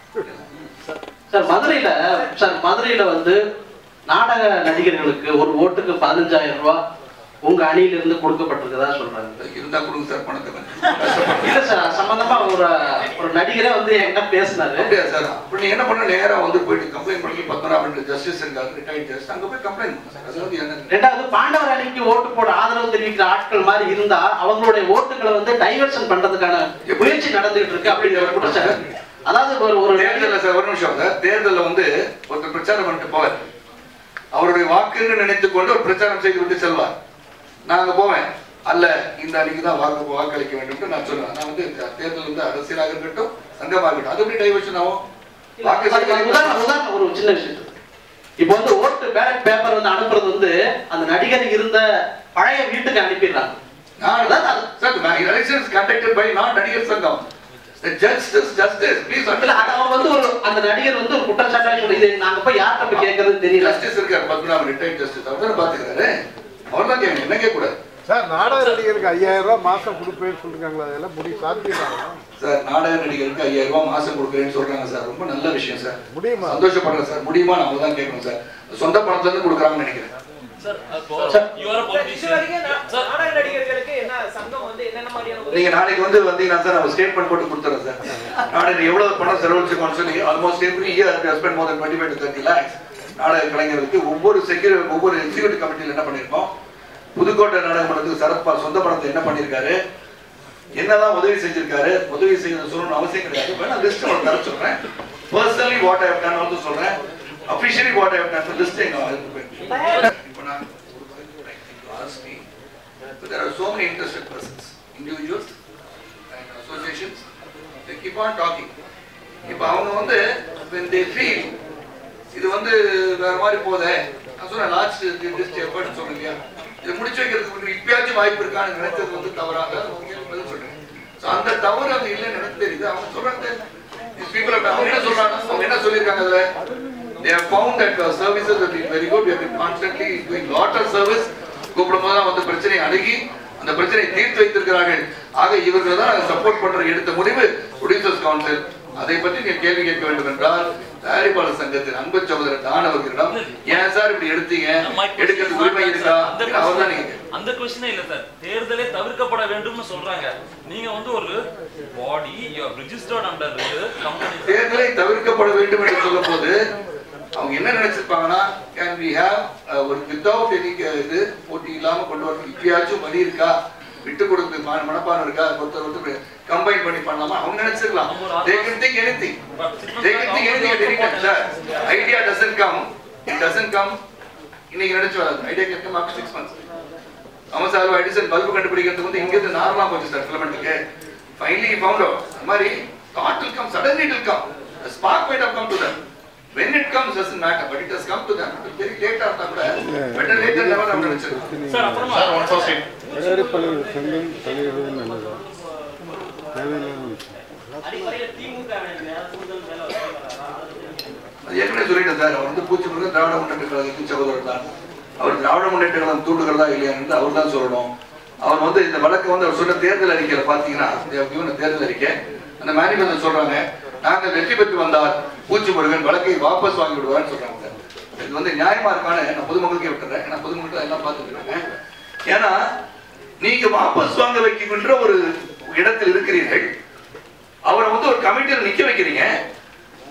சார் மதுரையில சார் மதுரையில வந்து நாடக நடிகர்களுக்கு ஒரு ஓட்டுக்கு பதினஞ்சாயிரம் ரூபாய் உங்க அணியில இருந்து கொடுக்கப்பட்டிருக்கதா சொல்றாங்க இருந்தா கொடுங்க சார் பணத்தை கொஞ்சம். இல்ல சார் அது சம்பந்தமா ஒரு ஒரு நடிகரே வந்து என்கிட்ட பேசினாரு அப்படியா சார் அப்படி நீங்க என்ன பண்ண நேரா வந்து போயிட்டு கம்ப்ளைண்ட் பண்ணி பத்மநாபன் ஜஸ்டிஸ் இருக்காரு ரிட்டையர்ட் ஜஸ்ட் அங்க போய் கம்ப்ளைண்ட் பண்ணுங்க சார் அது வந்து என்ன ரெண்டாவது பாண்டவர் அணிக்கு ஓட்டு போட ஆதரவு தெரிவிக்கிற ஆட்கள் மாதிரி இருந்தா அவங்களுடைய ஓட்டுகளை வந்து டைவர்ஷன் பண்றதுக்கான முயற்சி நடந்துகிட்டு இருக்கு அப்படிங்கிற ஒரு குற்றச்சாட்டு அதாவது ஒரு ஒரு தேர்தல்ல சார் ஒரு நிமிஷம் சார் தேர்தல்ல வந்து ஒருத்தர் பிரச்சாரம் பண்ணிட்டு போவார் அவருடைய வாக்குன்னு நினைத்துக் கொண்டு ஒரு பிரச்சாரம் செய்து விட்டு செல்வார் நான் அங்க போவேன் அல்ல இந்த அன்னைக்கு தான் வாக்கு வாக்களிக்க வேண்டும் நான் சொல்லுவேன் நான் வந்து இந்த தேர்தல் வந்து அரசியலாக இருக்கட்டும் சங்கமாக இருக்கட்டும் அது எப்படி டைவர்ஷன் ஆகும் வாக்கு அதுக்கு சேகரிப்பு- உதாரணம் உதாரணம் ஒரு சின்ன விஷயம் இப்போ வந்து ஓட்டு பேலட் பேப்பர் வந்து அனுப்புறது வந்து அந்த நடிகர் இருந்த பழைய வீட்டுக்கு அனுப்பிடுறாங்க நான் அதான் அது- sir elections conducted by not Nadigar Sangam justice justice please இல்ல அது அவங்க வந்து ஒரு அந்த நடிகர் வந்து ஒரு குற்றச்சாட்டா சொல்லி இது நாங்க போய் யார்கிட்ட போய் கேட்கறதுன்னு தெரியல ஜஸ்டிஸ் இருக்கார் பத்மநாபன் ரிட்டையர்ட் ஜஸ்டிஸ் அவர் தானே பாத்துக்கிறாரு அவர் தான் கேட்கணும் என்ன கேட்கக்கூடாது சார் நாடக நடிகருக்கு ஐயாயிரம் ரூபாய் மாசம் கொடுப்பேன்னு சொல்லிருக்காங்களா அதெல்லாம் முடி சாத்தியமா சார் நாடக நடிகருக்கு ஐயாயிரம் ரூபாய் மாசம் கொடுக்குறேன்னு சொல்றாங்க சார் ரொம்ப நல்ல விஷயம் சார் முடியுமா சந்தோஷப்படுறேன் சார் முடியுமா நான் தான் கேட்கணும் சார் சொந்த பணத்துல இருந்து கொடுக்குறாங்கன்னு நினைக்கிறேன் சார் அப்போ சார். you are a இது politician. வரைக்கும் நா- சார் நாடக நடிகர்களுக்கு என்ன சங்கம் வந்து என்னென்ன மாதிரியான உதவி நீங்க நாளைக்கு வந்து வந்தீங்கன்னா சார் நான் ஸ்டேட்மெண்ட் போட்டு கொடுத்துறேன் சார் நாளைக்கு எவ்வளவு பணம் செலவழிச்சிருக்கோம்னு சொல்லி almost every year has spent more than twenty five to thirty lakhs நாடக கலைஞர்களுக்கு ஒவ்வொரு செக்யூரி ஒவ்வொரு எக்ஸிக்யூட்டிவ் கமிட்டியில் என்ன பண்ணியிருக்கோம் புதுக்கோட்டை நாடக மன்றத்துக்கு சரத்பால் சொந்த பணத்தை என்ன பண்ணியிருக்காரு என்னெல்லாம் உதவி செஞ்சிருக்காரு உதவி செய்யறது சொல்லணும்னு அவசியம் கிடையாது வேணா லிஸ்ட் உங்களுக்கு தர சொல்றேன் personally what I have done வந்து சொல்றேன் officially what I have done list எங்க இப்போ நான் ask me but there are so many interested persons individuals and associations they keep on talking இப்போ அவங்க வந்து when they feel இது வந்து வேற மாதிரி போதே நான் சொன்னேன் லாஸ்ட் டிஸ்ட் எஃபர்ட் சொன்னேன் இல்லையா இதை முடிச்சு வைக்கிறதுக்கு வந்து இப்பயாச்சும் வாய்ப்பு இருக்கான்னு நினைச்சது வந்து தவறாக உங்களுக்கு பதில் சொல்றேன் ஸோ அந்த தவறு அவங்க இல்லைன்னு எனக்கு தெரியுது அவங்க சொல்றாங்க these people have அவங்க என்ன சொல்றாங்க அவங்க என்ன சொல்லியிருக்காங்க அதுல they have found that uh, services have been very good we have been constantly doing lot of service கூப்பிடும் போது வந்து பிரச்சனையை அணுகி அந்த பிரச்சனையை தீர்த்து வைத்திருக்கிறார்கள் ஆக இவர்கள் தான் சப்போர்ட் பண்ற எடுத்த முடிவு ப்ரொடியூசர்ஸ் கவுன்சில் அதை பற்றி நீங்க கேள்வி கேட்க வேண்டும் என்றால் தயாரிப்பாளர் சங்கத்தின் அன்பு சகோதரர் தான் அவர்களிடம் ஏன் சார் இப்படி எடுத்தீங்க My question எடுக்கிறதுக்கு is உரிமை not இருக்கா அந்த அவர் தான் question- நீங்க கேட்கணும். அந்த கொஸ்டினே இல்ல சார் தேர்தலே தவிர்க்கப்பட வேண்டும்னு சொல்றாங்க நீங்க வந்து ஒரு body you are registered under company தேர்தலை தவிர்க்கப்பட வேண்டும் என்று சொல்லும் போது அவங்க என்ன நினைச்சிருப்பாங்கன்னா கேன் வி ஹேவ் ஒரு வித்தவுட் எனி இது போட்டி இல்லாம கொண்டு வரணும் இப்பயாச்சும் வழி இருக்கா விட்டு கொடுத்து மன- மனப்பான்மை இருக்கா ஒருத்தர் ஒருத்தர் கம்பைன் பண்ணி பண்ணலாமா அவங்க நினைச்சிருக்கலாம் they can think anything they can think anything at any time sir idea doesn't come it doesn't come இன்னைக்கு நினைச்சு வராது idea can come after six months Thomas Alva Edison bulb கண்டுபிடிக்கிறதுக்கு வந்து இங்க இருந்து நார்மலா போச்சு சார் ஃபிலமெண்ட்டுக்கு ஃபைனலி ஃபவுண்ட் அவுட் அந்த மாதிரி thought will come suddenly it will come a spark might have come to them when it comes doesn't matter but it has come to them it very late ஆ இருந்தா கூட better late than never நம்ம நினைச்சிருக்கோம் sir அப்புறமா தயாரிப்பாளர்கள் சங்கம் தலையிடுவது நல்லது தேவையில்லாத விஷயம் அடிப்படையில் திமுக வேணும் யாராவது கூடுதல் மேல வச்சிருக்காரா? அது ஏற்கனவே சொல்லிட்டேன் சார் அவர் வந்து பூச்சி முருகன் திராவிட முன்னேற்ற கழகத்தின் சகோதரர் தான் அவர் திராவிட முன்னேற்ற கழகம் தூண்டுகிறதா இல்லையான்னு அவர் தான் சொல்லணும் அவர் வந்து இந்த வழக்கு வந்து அவர் சொன்ன தேர்தல் அறிக்கையில பாத்தீங்கன்னா இவங்க தேர்தல் அறிக்கை அந்த மேனிஃபெஸ்டோ சொல்றாங்க நாங்கள் வெற்றி பெற்று வந்தால் பூச்சி முருகன் வழக்கை வாபஸ் வாங்கி விடுவார்னு சொல்றாங்க சார் இது வந்து நியாயமா இருக்கான்னு நான் பொதுமக்களுக்கே விட்டுறேன் ஏன்னா பொதுமக்கள் தான் எல்லாம் பார்த்துட்டு இருக்காங்க ஏன்னா நீங்க வாபஸ் வாங்க வைக்கின்ற ஒரு இடத்தில் இருக்கிறீர்கள் அவரை வந்து ஒரு கமிட்டியில் நிக்க வைக்கிறீங்க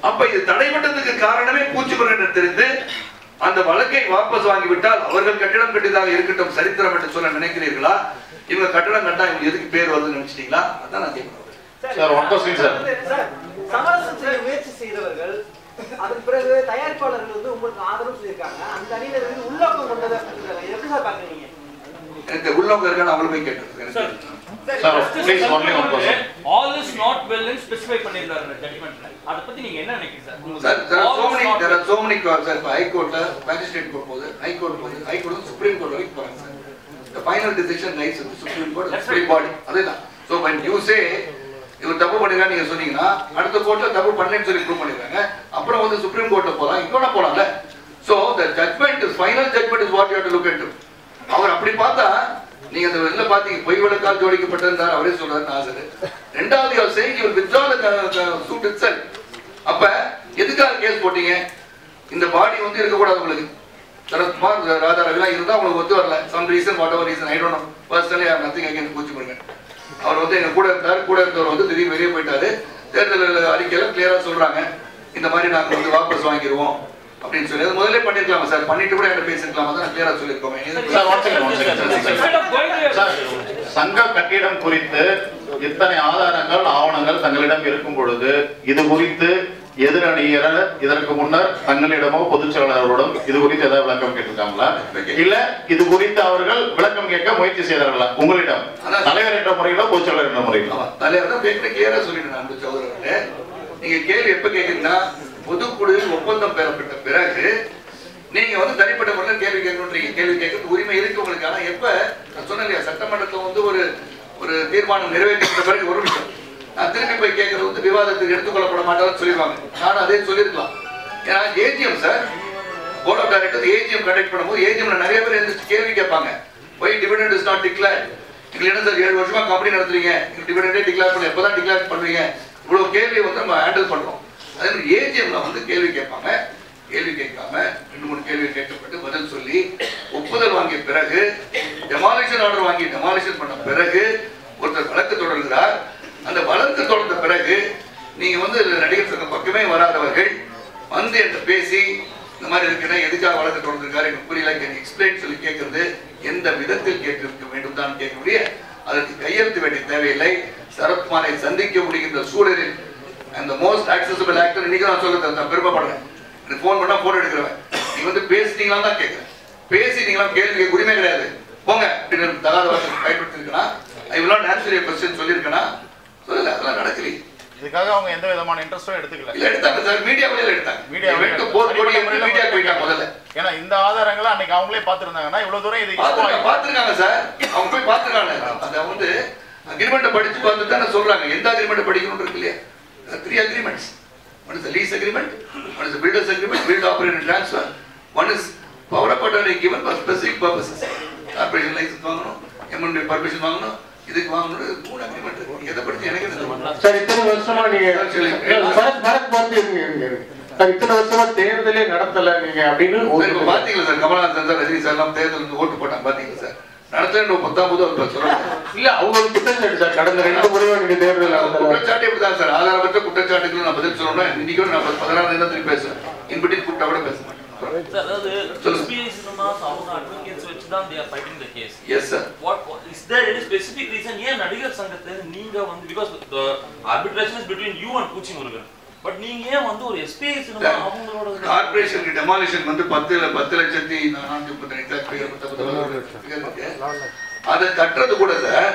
அப்ப இது தடைபட்டதுக்கு காரணமே பூச்சிமுறை என்று தெரிந்து அந்த வழக்கை வாபஸ் வாங்கிவிட்டால் அவர்கள் கட்டிடம் கட்டியதாக இருக்கட்டும் சரித்திரம் என்று சொல்ல நினைக்கிறீர்களா இவங்க கட்டடம் கட்டா இவங்க எதுக்கு பேர் வருதுன்னு நினைச்சிட்டீங்களா அதான் நான் கேட்கிறேன் sir, one question, sir. Sir, சமரசம் செய்ய முயற்சி செய்தவர்கள் அதன் பிறகு தயாரிப்பாளர்கள் வந்து உங்களுக்கு ஆதரவு சொல்லியிருக்காங்க அந்த அணியினர் வந்து உள்ளோக்கம் கொண்டதை சொல்லியிருக்காங்க. எப்படி சார் பாக்குறீங்க எனக்கு உள்ளவங்க இருக்கான்னு அவங்கள போய் கேட்டு sir please only one question all is not well specify பண்ணிருந்தாரு அந்த ஜட்மெண்ட்ல அத பத்தி நீங்க என்ன நினைக்கிறீங்க sir sir there are so All is many not there are so many courts sir இப்போ ஹைகோர்ட்ல மேஜிஸ்ட்ரேட் கோர்ட் போகுது ஹைகோர்ட் போகுது ஹைகோர்ட் வந்து சுப்ரீம் கோர்ட் வரைக்கும் போறாங்க sir the final decision lies with the supreme court That's supreme right. body அதுதான் so when you say இவர் தப்பு பண்ணிருக்கா நீங்க சொன்னீங்கன்னா அடுத்த கோர்ட்ல தப்பு பண்ணலன்னு சொல்லி ப்ரூவ் பண்ணிருக்காங்க அப்புறம் வந்து சுப்ரீம் கோர்ட்ல போலாம் இங்கோட போலாம்ல so the judgment is final judgment is what you have to look into அவர் அப்படி பார்த்தா நீங்க அந்த வெளில பாத்தீங்க பொய் வழக்கால் ஜோடிக்கப்பட்டிருந்தார் அவரே சொல்றாரு நாசர் ரெண்டாவது அவர் செய்தி இவர் withdraw the சூட் itself அப்ப எதுக்காக கேஸ் போட்டீங்க இந்த பாடி வந்து இருக்கக்கூடாது உங்களுக்கு சரத்குமார் ராதா ரவிலாம் இருந்தா உங்களுக்கு ஒத்து வரல some reason whatever reason I don't know personally I nothing against பூச்சி பண்ணுங்க அவர் வந்து எங்க கூட இருந்தார் கூட இருந்தவர் வந்து திடீர்னு வெளியே போயிட்டாரு தேர்தல் அறிக்கையில கிளியரா சொல்றாங்க இந்த மாதிரி நாங்க வந்து வாபஸ் வாங்கிடுவோம் அப்படின்னு சொல்லி அது முதல்ல பண்ணிருக்கலாமா சார் பண்ணிட்டு கூட என்கிட்ட பேசிருக்கலாமா தான் கிளியரா சொல்லியிருக்கோமே sir one second one second sir சங்க கட்டிடம் குறித்து இத்தனை ஆதாரங்கள் ஆவணங்கள் தங்களிடம் இருக்கும் பொழுது இது குறித்து எதிரணியர் இதற்கு முன்னர் தங்களிடமோ பொதுச் செயலாளரோடும் இது குறித்து ஏதாவது விளக்கம் கேட்டிருக்காங்களா இல்ல இது குறித்து அவர்கள் விளக்கம் கேட்க முயற்சி செய்தார்களா உங்களிடம் தலைவர் என்ற முறையிலோ பொதுச் செயலாளர் என்ற முறையிலோ தலைவர் தான் பேசுற கிளியரா சொல்லிட்டு அன்பு சகோதரர்களே நீங்க கேள்வி எப்ப கேக்குறீங்கன்னா பொதுக்குழுவில் ஒப்பந்தம் பெறப்பட்ட பிறகு நீங்க வந்து தனிப்பட்ட முறையில் கேள்வி கேட்கணுன்றீங்க கேள்வி கேட்கறது உரிமை இருக்கு உங்களுக்கு ஆனா எப்ப நான் சொன்னேன் இல்லையா சட்டமன்றத்துல வந்து ஒரு ஒரு தீர்மானம் நிறைவேற்றப்பட்ட பிறகு ஒரு விஷயம் நான் திருப்பி போய் கேட்கறது வந்து விவாதத்துக்கு எடுத்துக்கொள்ளப்பட மாட்டான்னு சொல்லிடுவாங்க நானும் அதே சொல்லியிருக்கலாம் ஏன்னா AGM sir board of director AGM conduct பண்ணும்போது ஏஜிஎம்ல நிறைய பேர் எழுந்திரிச்சு கேள்வி கேட்பாங்க why dividend is not declare நீங்க என்ன சார் ஏழு வருஷமா கம்பெனி நடத்துறீங்க டிவிடெண்டே டிக்ளேர் பண்ண எப்பதான் டிக்ளேர் பண்றீங்க இவ்வளவு கேள்வி வந்து நம்ம ஹேண்டில் பண்றோம் அதே மாதிரி ஏஜிஎம்ல வந்து கேள்வி கேட்பாங்க கேள்வி கேட்காம ரெண்டு மூணு கேள்வி கேட்கப்பட்டு பதில் சொல்லி ஒப்புதல் வாங்கிய பிறகு டெமாலிஷன் ஆர்டர் வாங்கி டெமாலிஷன் பண்ண பிறகு ஒருத்தர் வழக்கு தொடர்கிறார் அந்த வழக்கு தொடர்ந்த பிறகு நீங்க வந்து நடிகர் சங்கம் பக்கமே வராதவர்கள் வந்து என்று பேசி இந்த மாதிரி இருக்குன்னா எதுக்காக வழக்கு தொடர்ந்திருக்காரு எனக்கு புரியல கேன் எக்ஸ்பிளைன் சொல்லி கேட்கறது எந்த விதத்தில் கேட்டிருக்க வேண்டும் தான் கேட்க முடிய அதற்கு கையெழுத்து வேண்டிய தேவையில்லை சரத்குமாரை சந்திக்க முடிகின்ற சூழலில் அந்த மோஸ்ட் ஆக்சசபிள் ஆக்டர் இன்னைக்கு நான் சொல்ல நான் பெருமைப்படுறேன் எனக்கு ஃபோன் பண்ணா போன் எடுக்கிறவன் நீ வந்து பேசிட்டீங்களா தான் கேட்கிறேன் பேசிட்டீங்களா கேள்வி கேட்க உரிமை கிடையாது போங்க அப்படின்னு தகாத வார்த்தை பயன்படுத்திருக்கேனா I will not answer your question சொல்லியிருக்கேனா சொல்லல அதெல்லாம் நடக்கலையே இதுக்காக அவங்க எந்த விதமான இன்ட்ரெஸ்டும் எடுத்துக்கல இல்ல எடுத்தாங்க சார் மீடியா வழியில எடுத்தாங்க மீடியா வெட்டு போர் கொடி மீடியா போயிட்டாங்க முதல்ல ஏன்னா இந்த ஆதாரங்களை அன்னைக்கு அவங்களே பார்த்திருந்தாங்கன்னா இவ்வளவு தூரம் இது பாத்துருக்காங்க பாத்துருக்காங்க சார் அவங்க போய் பாத்துருக்காங்க அத வந்து அக்ரிமெண்ட்டை படிச்சு பார்த்து தானே சொல்றாங்க எந்த அக்ரிமெண்ட் படிக்கணும் இருக்கு இல்லையா three agreements one is lease agreement one is builders agreement build operate and transfer one is power of attorney given for specific purposes corporation license வாங்கணும் எம்என்டி பர்மிஷன் வாங்கணும் இதுக்கு வாங்கணும் மூணு அக்ரிமெண்ட் இருக்கு எதை படிச்சு எனக்கு என்ன தெரியும்? சார் இத்தனை வருஷமா நீங்க பரத் பரத் வந்து இருங்க இருங்க இருங்க. சார் இத்தனை வருஷமா தேர்தலே நடத்தல நீங்க அப்படின்னு சார், ஒரு இப்ப பாத்தீங்களா sir Kamal Haasan sir Rajini sir எல்லாம் தேர்தல் வந்து ஓட்டு போட்டாங்க பாத்தீங்களா சார் நடத்தல பத்தாம் போது அவர் சொல்றாங்க இல்ல அவங்க ஒரு குற்றச்சாட்டு சார் கடந்த ரெண்டு முறையும் நீங்க தேர்தல் நடத்தல குற்றச்சாட்டு இப்படிதான் சார் ஆதாரமற்ற குற்றச்சாட்டுக்கு நான் பதில் சொல்லணும் இன்னைக்கும் நான் பதினாறு தினம் திருப்பி பேசுவேன் இன்பிட்டி கூப்பிட்டா கூட பேச மாட்டேன் சார் அதாவது சொல்லுங்க. SBI cinemas அவங்க அட்வொகேட்ஸ் வச்சு தான் they are fighting the case Yes, sir. what what- is there any specific reason ஏன் நடிகர் சங்கத்தை நீங்க வந்து because the arbitration is between you and பூச்சி முருகன் பட் நீங்க ஏன் வந்து ஒரு SBI சினிமா அவங்களோட கார்பரேஷனுக்கு டெமாலிஷன் வந்து பத்து ல- பத்து லட்சத்தி நானூத்தி முப்பத்தி எக்ஸாக்ட் figure பத்து பத்து figure இருக்கு. அதை கட்டுறது கூட sir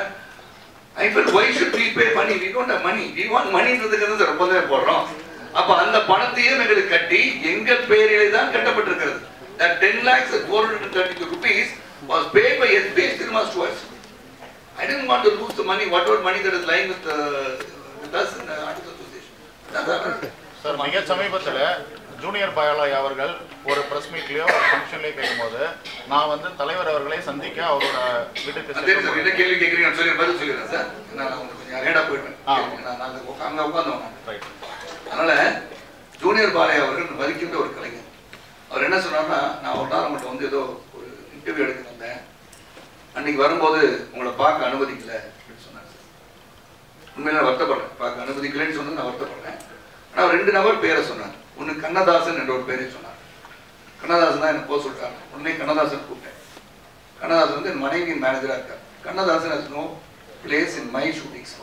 I feel why should we pay money we don't have money we want மணின்றதுக்கு தான் சார் ஒப்பந்தமே போடுறோம் அப்ப அந்த பணத்தையும் எங்களுக்கு கட்டி எங்கள் பெயரிலே தான் கட்டப்பட்டிருக்கிறது that 10 lakhs and 432 rupees was paid by SBI cinemas to us I didn't want to lose the money whatever money that is lying with, uh, with us in the artist association that's all. Sir மிக சமீபத்தில் junior பயாலய் அவர்கள் ஒரு press மீட்லயோ ஒரு ஃபங்க்ஷன்லயோ கேட்கும்போது நான் வந்து தலைவர் அவர்களை சந்திக்க அவரோட வீட்டுக்கு அதே சார் செல்லும் என்ன கேள்வி கேட்குறீங்கன்னு சொல்லி பதில் சொல்லிடுறேன் சார் நான் உங்களுக்கு கொஞ்சம் ரேடா போயிடுவேன் நான் அங்கே அங்கே உட்காந்தோம் நான். அதனால ஜூனியர் பாலையா அவர்கள் மதிக்கின்ற ஒரு கலைஞர் அவர் என்ன சொன்னார்னா நான் ஒரு நாள் உங்கள்கிட்ட வந்து ஏதோ ஒரு இன்டர்வியூ எடுக்க வந்தேன் அன்னைக்கு வரும்போது உங்களை பார்க்க அனுமதிக்கல அப்படின்னு சொன்னார் சார் உண்மையில நான் வருத்தப்படுறேன் பார்க்க அனுமதிக்கலைன்னு சொன்னது நான் வருத்தப்படுறேன் ஆனால் ரெண்டு நபர் பேரை சொன்னார் ஒன்று கண்ணதாசன் என்ற ஒரு பேரை சொன்னார் கண்ணதாசன் தான் எனக்கு போக சொல்லிட்டாங்க உடனே கண்ணதாசன் கூப்பிட்டேன் கண்ணதாசன் வந்து என் மனைவியின் மேனேஜராக இருக்கார் Kannadasan has no place in my shooting spot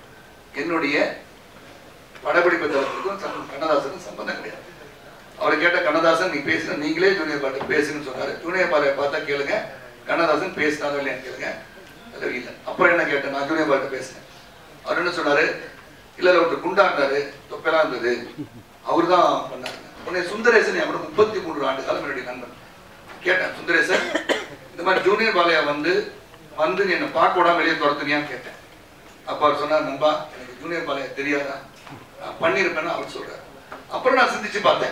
என்னுடைய படப்பிடிப்பு தளத்துக்கும் சம்- கண்ணதாசனுக்கும் சம்பந்தம் கிடையாது அவரை கேட்ட கண்ணதாசன் நீ பேசுன நீங்களே ஜூனியர் பாட்டு பேசுன்னு சொன்னாரு ஜூனியர் பாட்டை பார்த்தா கேளுங்க கண்ணதாசன் பேசினாரோ இல்லையான்னு கேளுங்க அது இல்லை அப்புறம் என்ன கேட்டேன் நான் ஜூனியர் பாட்டை பேசினேன் அவர் என்ன சொன்னாரு இல்ல இல்ல ஒருத்தர் குண்டா இருந்தாரு தொப்பெல்லாம் இருந்தது அவர் தான் பண்ணாரு உடனே சுந்தரேசன் என் கூட முப்பத்தி மூன்று ஆண்டு காலம் என்னுடைய நண்பன் கேட்டேன் சுந்தரேசன் இந்த மாதிரி ஜூனியர் பாலையா வந்து வந்து நீ என்னை பார்க்க விடாம வெளியே துரத்துனியான்னு கேட்டேன் அப்ப அவர் சொன்னார் நண்பா எனக்கு ஜூனியர் பாலையா தெரியாதா நான் பண்ணியிருப்பேன்னு அவர் சொல்றாரு அப்புறம் நான் சிந்திச்சு பார்த்தேன்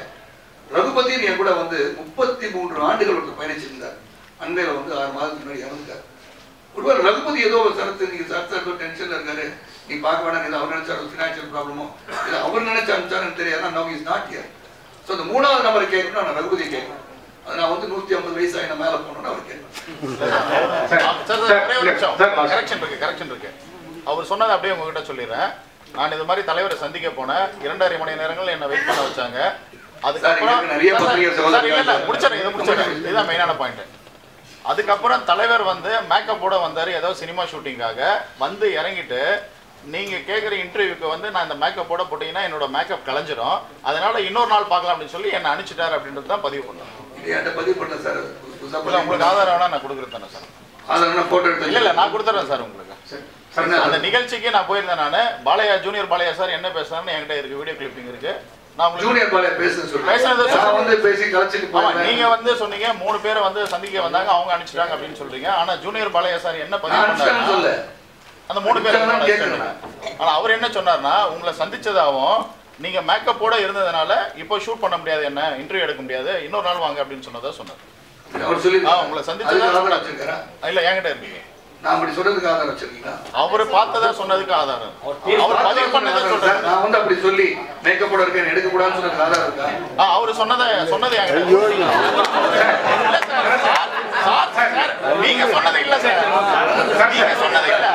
ரகுபதி என் கூட வந்து முப்பத்தி மூன்று ஆண்டுகள் ஒருத்தர் பயணிச்சிருந்தார் அண்மையில வந்து ஆறு மாதத்துக்கு முன்னாடி இறந்துட்டார் ஒருவேளை ரகுபதி ஏதோ ஒரு சரத்து நீங்க சரத்து ஏதோ டென்ஷன்ல இருக்காரு நீ பார்க்க வேணாம் இது அவர் நினைச்சாரு ஃபினான்ஷியல் ப்ராப்ளமோ இல்ல அவர் நினைச்ச அனுப்பிச்சாருன்னு தெரியாது now is not here so அந்த மூணாவது நம்பரை கேட்கணும் நான் ரகுபதியை கேட்கணும் அது நான் வந்து நூத்தி ஐம்பது வயசு ஆயின மேல போகணும்னு அவர் கேட்கணும் சார், சார், ஒரே ஒரு நிமிஷம். correction இருக்கு correction இருக்கு அவர் சொன்னதை அப்படியே உங்ககிட்ட சொல்லிடுறேன் நான் இது மாதிரி தலைவரை சந்திக்க போனேன் இரண்டரை மணி நேரங்கள் என்ன வெயிட் பண்ண வச்சாங்க அதுக்கப்புறம் இங்க நிறைய பத்திரிகை சார், இல்ல, இல்ல, சகோதரர்கள் முடிச்சிடுறேன், இதை முடிச்சிடுறேன். இதுதான் மெயினான பாயிண்ட் அதுக்கப்புறம் தலைவர் வந்து மேக்கப்போட வந்தாரு ஏதோ சினிமா ஷூட்டிங்காக வந்து இறங்கிட்டு நீங்க கேக்குற இன்டர்வியூக்கு வந்து நான் இந்த மேக்கப்போட போட்டீங்கன்னா என்னோட மேக்கப் கலைஞ்சிரும் அதனால இன்னொரு நாள் பார்க்கலாம் அப்படின்னு சொல்லி என்ன அனுப்பிச்சிட்டாரு அப்படின்றது தான் பதிவு பண்ணேன் இது என்கிட்ட பதிவு பண்ண சார் புதுசா இல்ல, உங்களுக்கு ஆதாரம் வேணா நான் கொடுக்குறேன் தானே சார் ஆதாரம் போட்டோ எடுத்து இல்ல இல்ல நான் கொடுத்துறேன் சார் உங்களுக்கு அந்த நிகழ்ச்சிக்கு நான் போயிருந்தேன் நானு பாலையா ஜூனியர் பாலையா சார் என்ன பேசுறாருன்னு என்கிட்ட இருக்கு வீடியோ கிளிப்பிங் இருக்கு நான் உங்களுக்கு ஜூனியர் பாலையா பேசுன்னு சொல்றேன். பேசுனதை நான் சொல்றேன். வந்து பேசி கலைச்சிட்டு ஆமா, போயிடுறேன். நீங்க வந்து சொன்னீங்க மூணு பேரை வந்து சந்திக்க வந்தாங்க அவங்க அனுப்பிச்சிட்டாங்க அப்படின்னு சொல்றீங்க ஆனா ஜூனியர் பாலையா சார் என்ன பதிவு நான் அனுப்பிச்சிட்டேன்னு பண்ணாருன்னா, சொல்லல. அந்த மூணு பேர் அனுப்பிச்சிட்டாங்கன்னு கேட்கணும் ஆனா அவர் என்ன சொன்னார்னா உங்களை சந்திச்சதாவும் நீங்க மேக்கப்போட இருந்ததுனால இப்போ ஷூட் பண்ண முடியாது என்ன இன்டர்வியூ எடுக்க முடியாது இன்னொரு நாள் வாங்க அப்படின்னு சொன்னதா சொன்னார் அவர் சொல்லி ஆ, உங்களை சந்திச்சதா அதுக்கு ஆதாரம் வச்சிருக்காரா? இல்ல என்கிட்ட இருக்கீங்க நான் அப்படி சொல்றதுக்கு ஆதாரம் வச்சிருக்கீங்களா அவர் பார்த்ததா சொன்னதுக்கு ஆதாரம் அவர் பதிவு பண்ணதை சொல்றாரு நான் வந்து அப்படி சொல்லி மேக்கப் போட இருக்கேன் எடுக்க கூடாதுன்னு சொன்னதுக்கு ஆதாரம் இருக்கா ஆ, அவரு சொன்னதை சொன்னது என்கிட்ட இல்ல சார், சார், சார், சார், நீங்க சொன்னது இல்ல சார் நீங்க சொன்னது இல்ல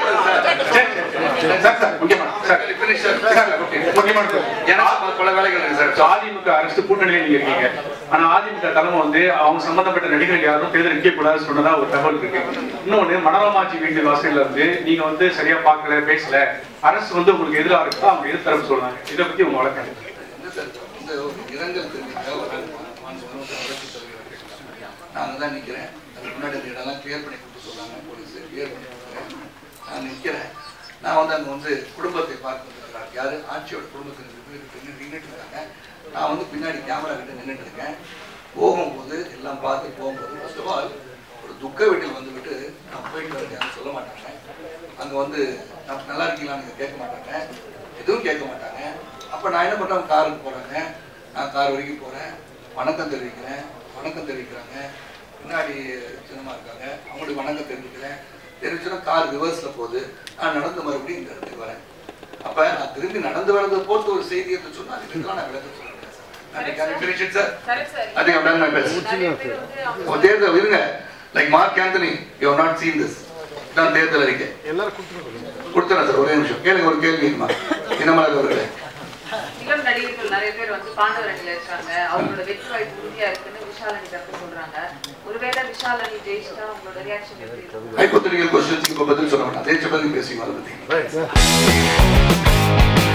எனக்கு பல வேலைகள் இருக்கு சார் So, அதிமுக அரசு கூட்டணியில் நீங்க இருக்கீங்க ஆனா அதிமுக தலைமை வந்து அவங்க சம்பந்தப்பட்ட நடிகர்கள் யாரும் தேர்தல் நிக்க கூடாது சொன்னதா ஒரு தகவல் இருக்கு இன்னொன்னு மனோரமாச்சி வீட்டு வாசல்ல இருந்து நீங்க வந்து சரியா பார்க்கல பேசல அரசு வந்து உங்களுக்கு எதிராக இருக்கா அவங்க எதிர் தரப்பு சொல்றாங்க இதை பத்தி உங்க வழக்கம் என்ன சார் இந்த ஒரு இரங்கல் தெரிவிக்க ஒரு மாநில வளர்ச்சி தலைவர் நான் அங்கே தான் நிற்கிறேன் அதுக்கு முன்னாடி அந்த இடம்லாம் கிளியர் பண்ணி கொடுத்து சொன்னாங்க போலீஸ் கிளியர் பண்ணி கொடுக்குறேன் நான் நிற்கிறேன் நான் வந்து அங்கே வந்து குடும்பத்தை பார்க்க வந்திருக்கிறார் யார் ஆட்சியோட குடும்பத்தில் நின்றுட்டு இருக்காங்க நான் வந்து பின்னாடி கேமரா கிட்ட நின்றுட்டு இருக்கேன் போகும்போது எல்லாம் பார்த்து போகும்போது ஃபர்ஸ்ட் ஆஃப் ஆல் ஒரு துக்க வீட்டில் வந்துவிட்டு நான் போயிட்டு வரேன் சொல்ல மாட்டாங்க அங்கே வந்து நான் நல்லா இருக்கீங்களா நீங்கள் கேட்க மாட்டாங்க எதுவும் கேட்க மாட்டாங்க அப்போ நான் என்ன பண்ணுறேன் காருக்கு போகிறாங்க நான் கார் வரைக்கும் போகிறேன் வணக்கம் தெரிவிக்கிறேன் வணக்கம் தெரிவிக்கிறாங்க பின்னாடி சின்னமா இருக்காங்க அவங்களுக்கு வணக்கம் தெரிவிக்கிறேன் தெரிவிச்சோன்னா கார் ரிவர்ஸில் போகுது நான் நடந்து மறுபடியும் இந்த இடத்துக்கு வரேன் அப்போ நான் திரும்பி நடந்து வரதை போட்டு ஒரு செய்தி என்று சொன்னால் இதுக்கெல்லாம் நான் விளக்கம் சொல்ல முடியாது சார் நான் can you finish it, sir? I think I've done my best. ஓ, தேர்தல் இருங்க like Mark Antony you have not seen this தான் தேர்தல் அறிக்கை எல்லாரும் கொடுத்துருக்கோம் கொடுத்துறேன் சார் ஒரே நிமிஷம் கேளுங்க ஒரு கேள்வி இருக்குமா இனமலர் அவர்களே இளம் நடிகர்கள் நிறைய பேர் வந்து பாண்டவர் அணியில இருக்காங்க அவங்களோட வெற்றி வாய்ப்பு உறுதியா இருக்குன்னு விஷால் அணி தரப்பு சொல்றாங்க ஒருவேளை விஷால் அணி ஜெயிச்சிட்டா உங்களோட ரியாக்ஷன் எப்படி இருக்கும் ஹைப்போத்தட்டிக்கல் கொஸ்டின்ஸ்க்கு இப்போ பதில் சொல்ல வேண்டாம் ஜெயிச்ச பதில் பேசிங்க அதை பற்றி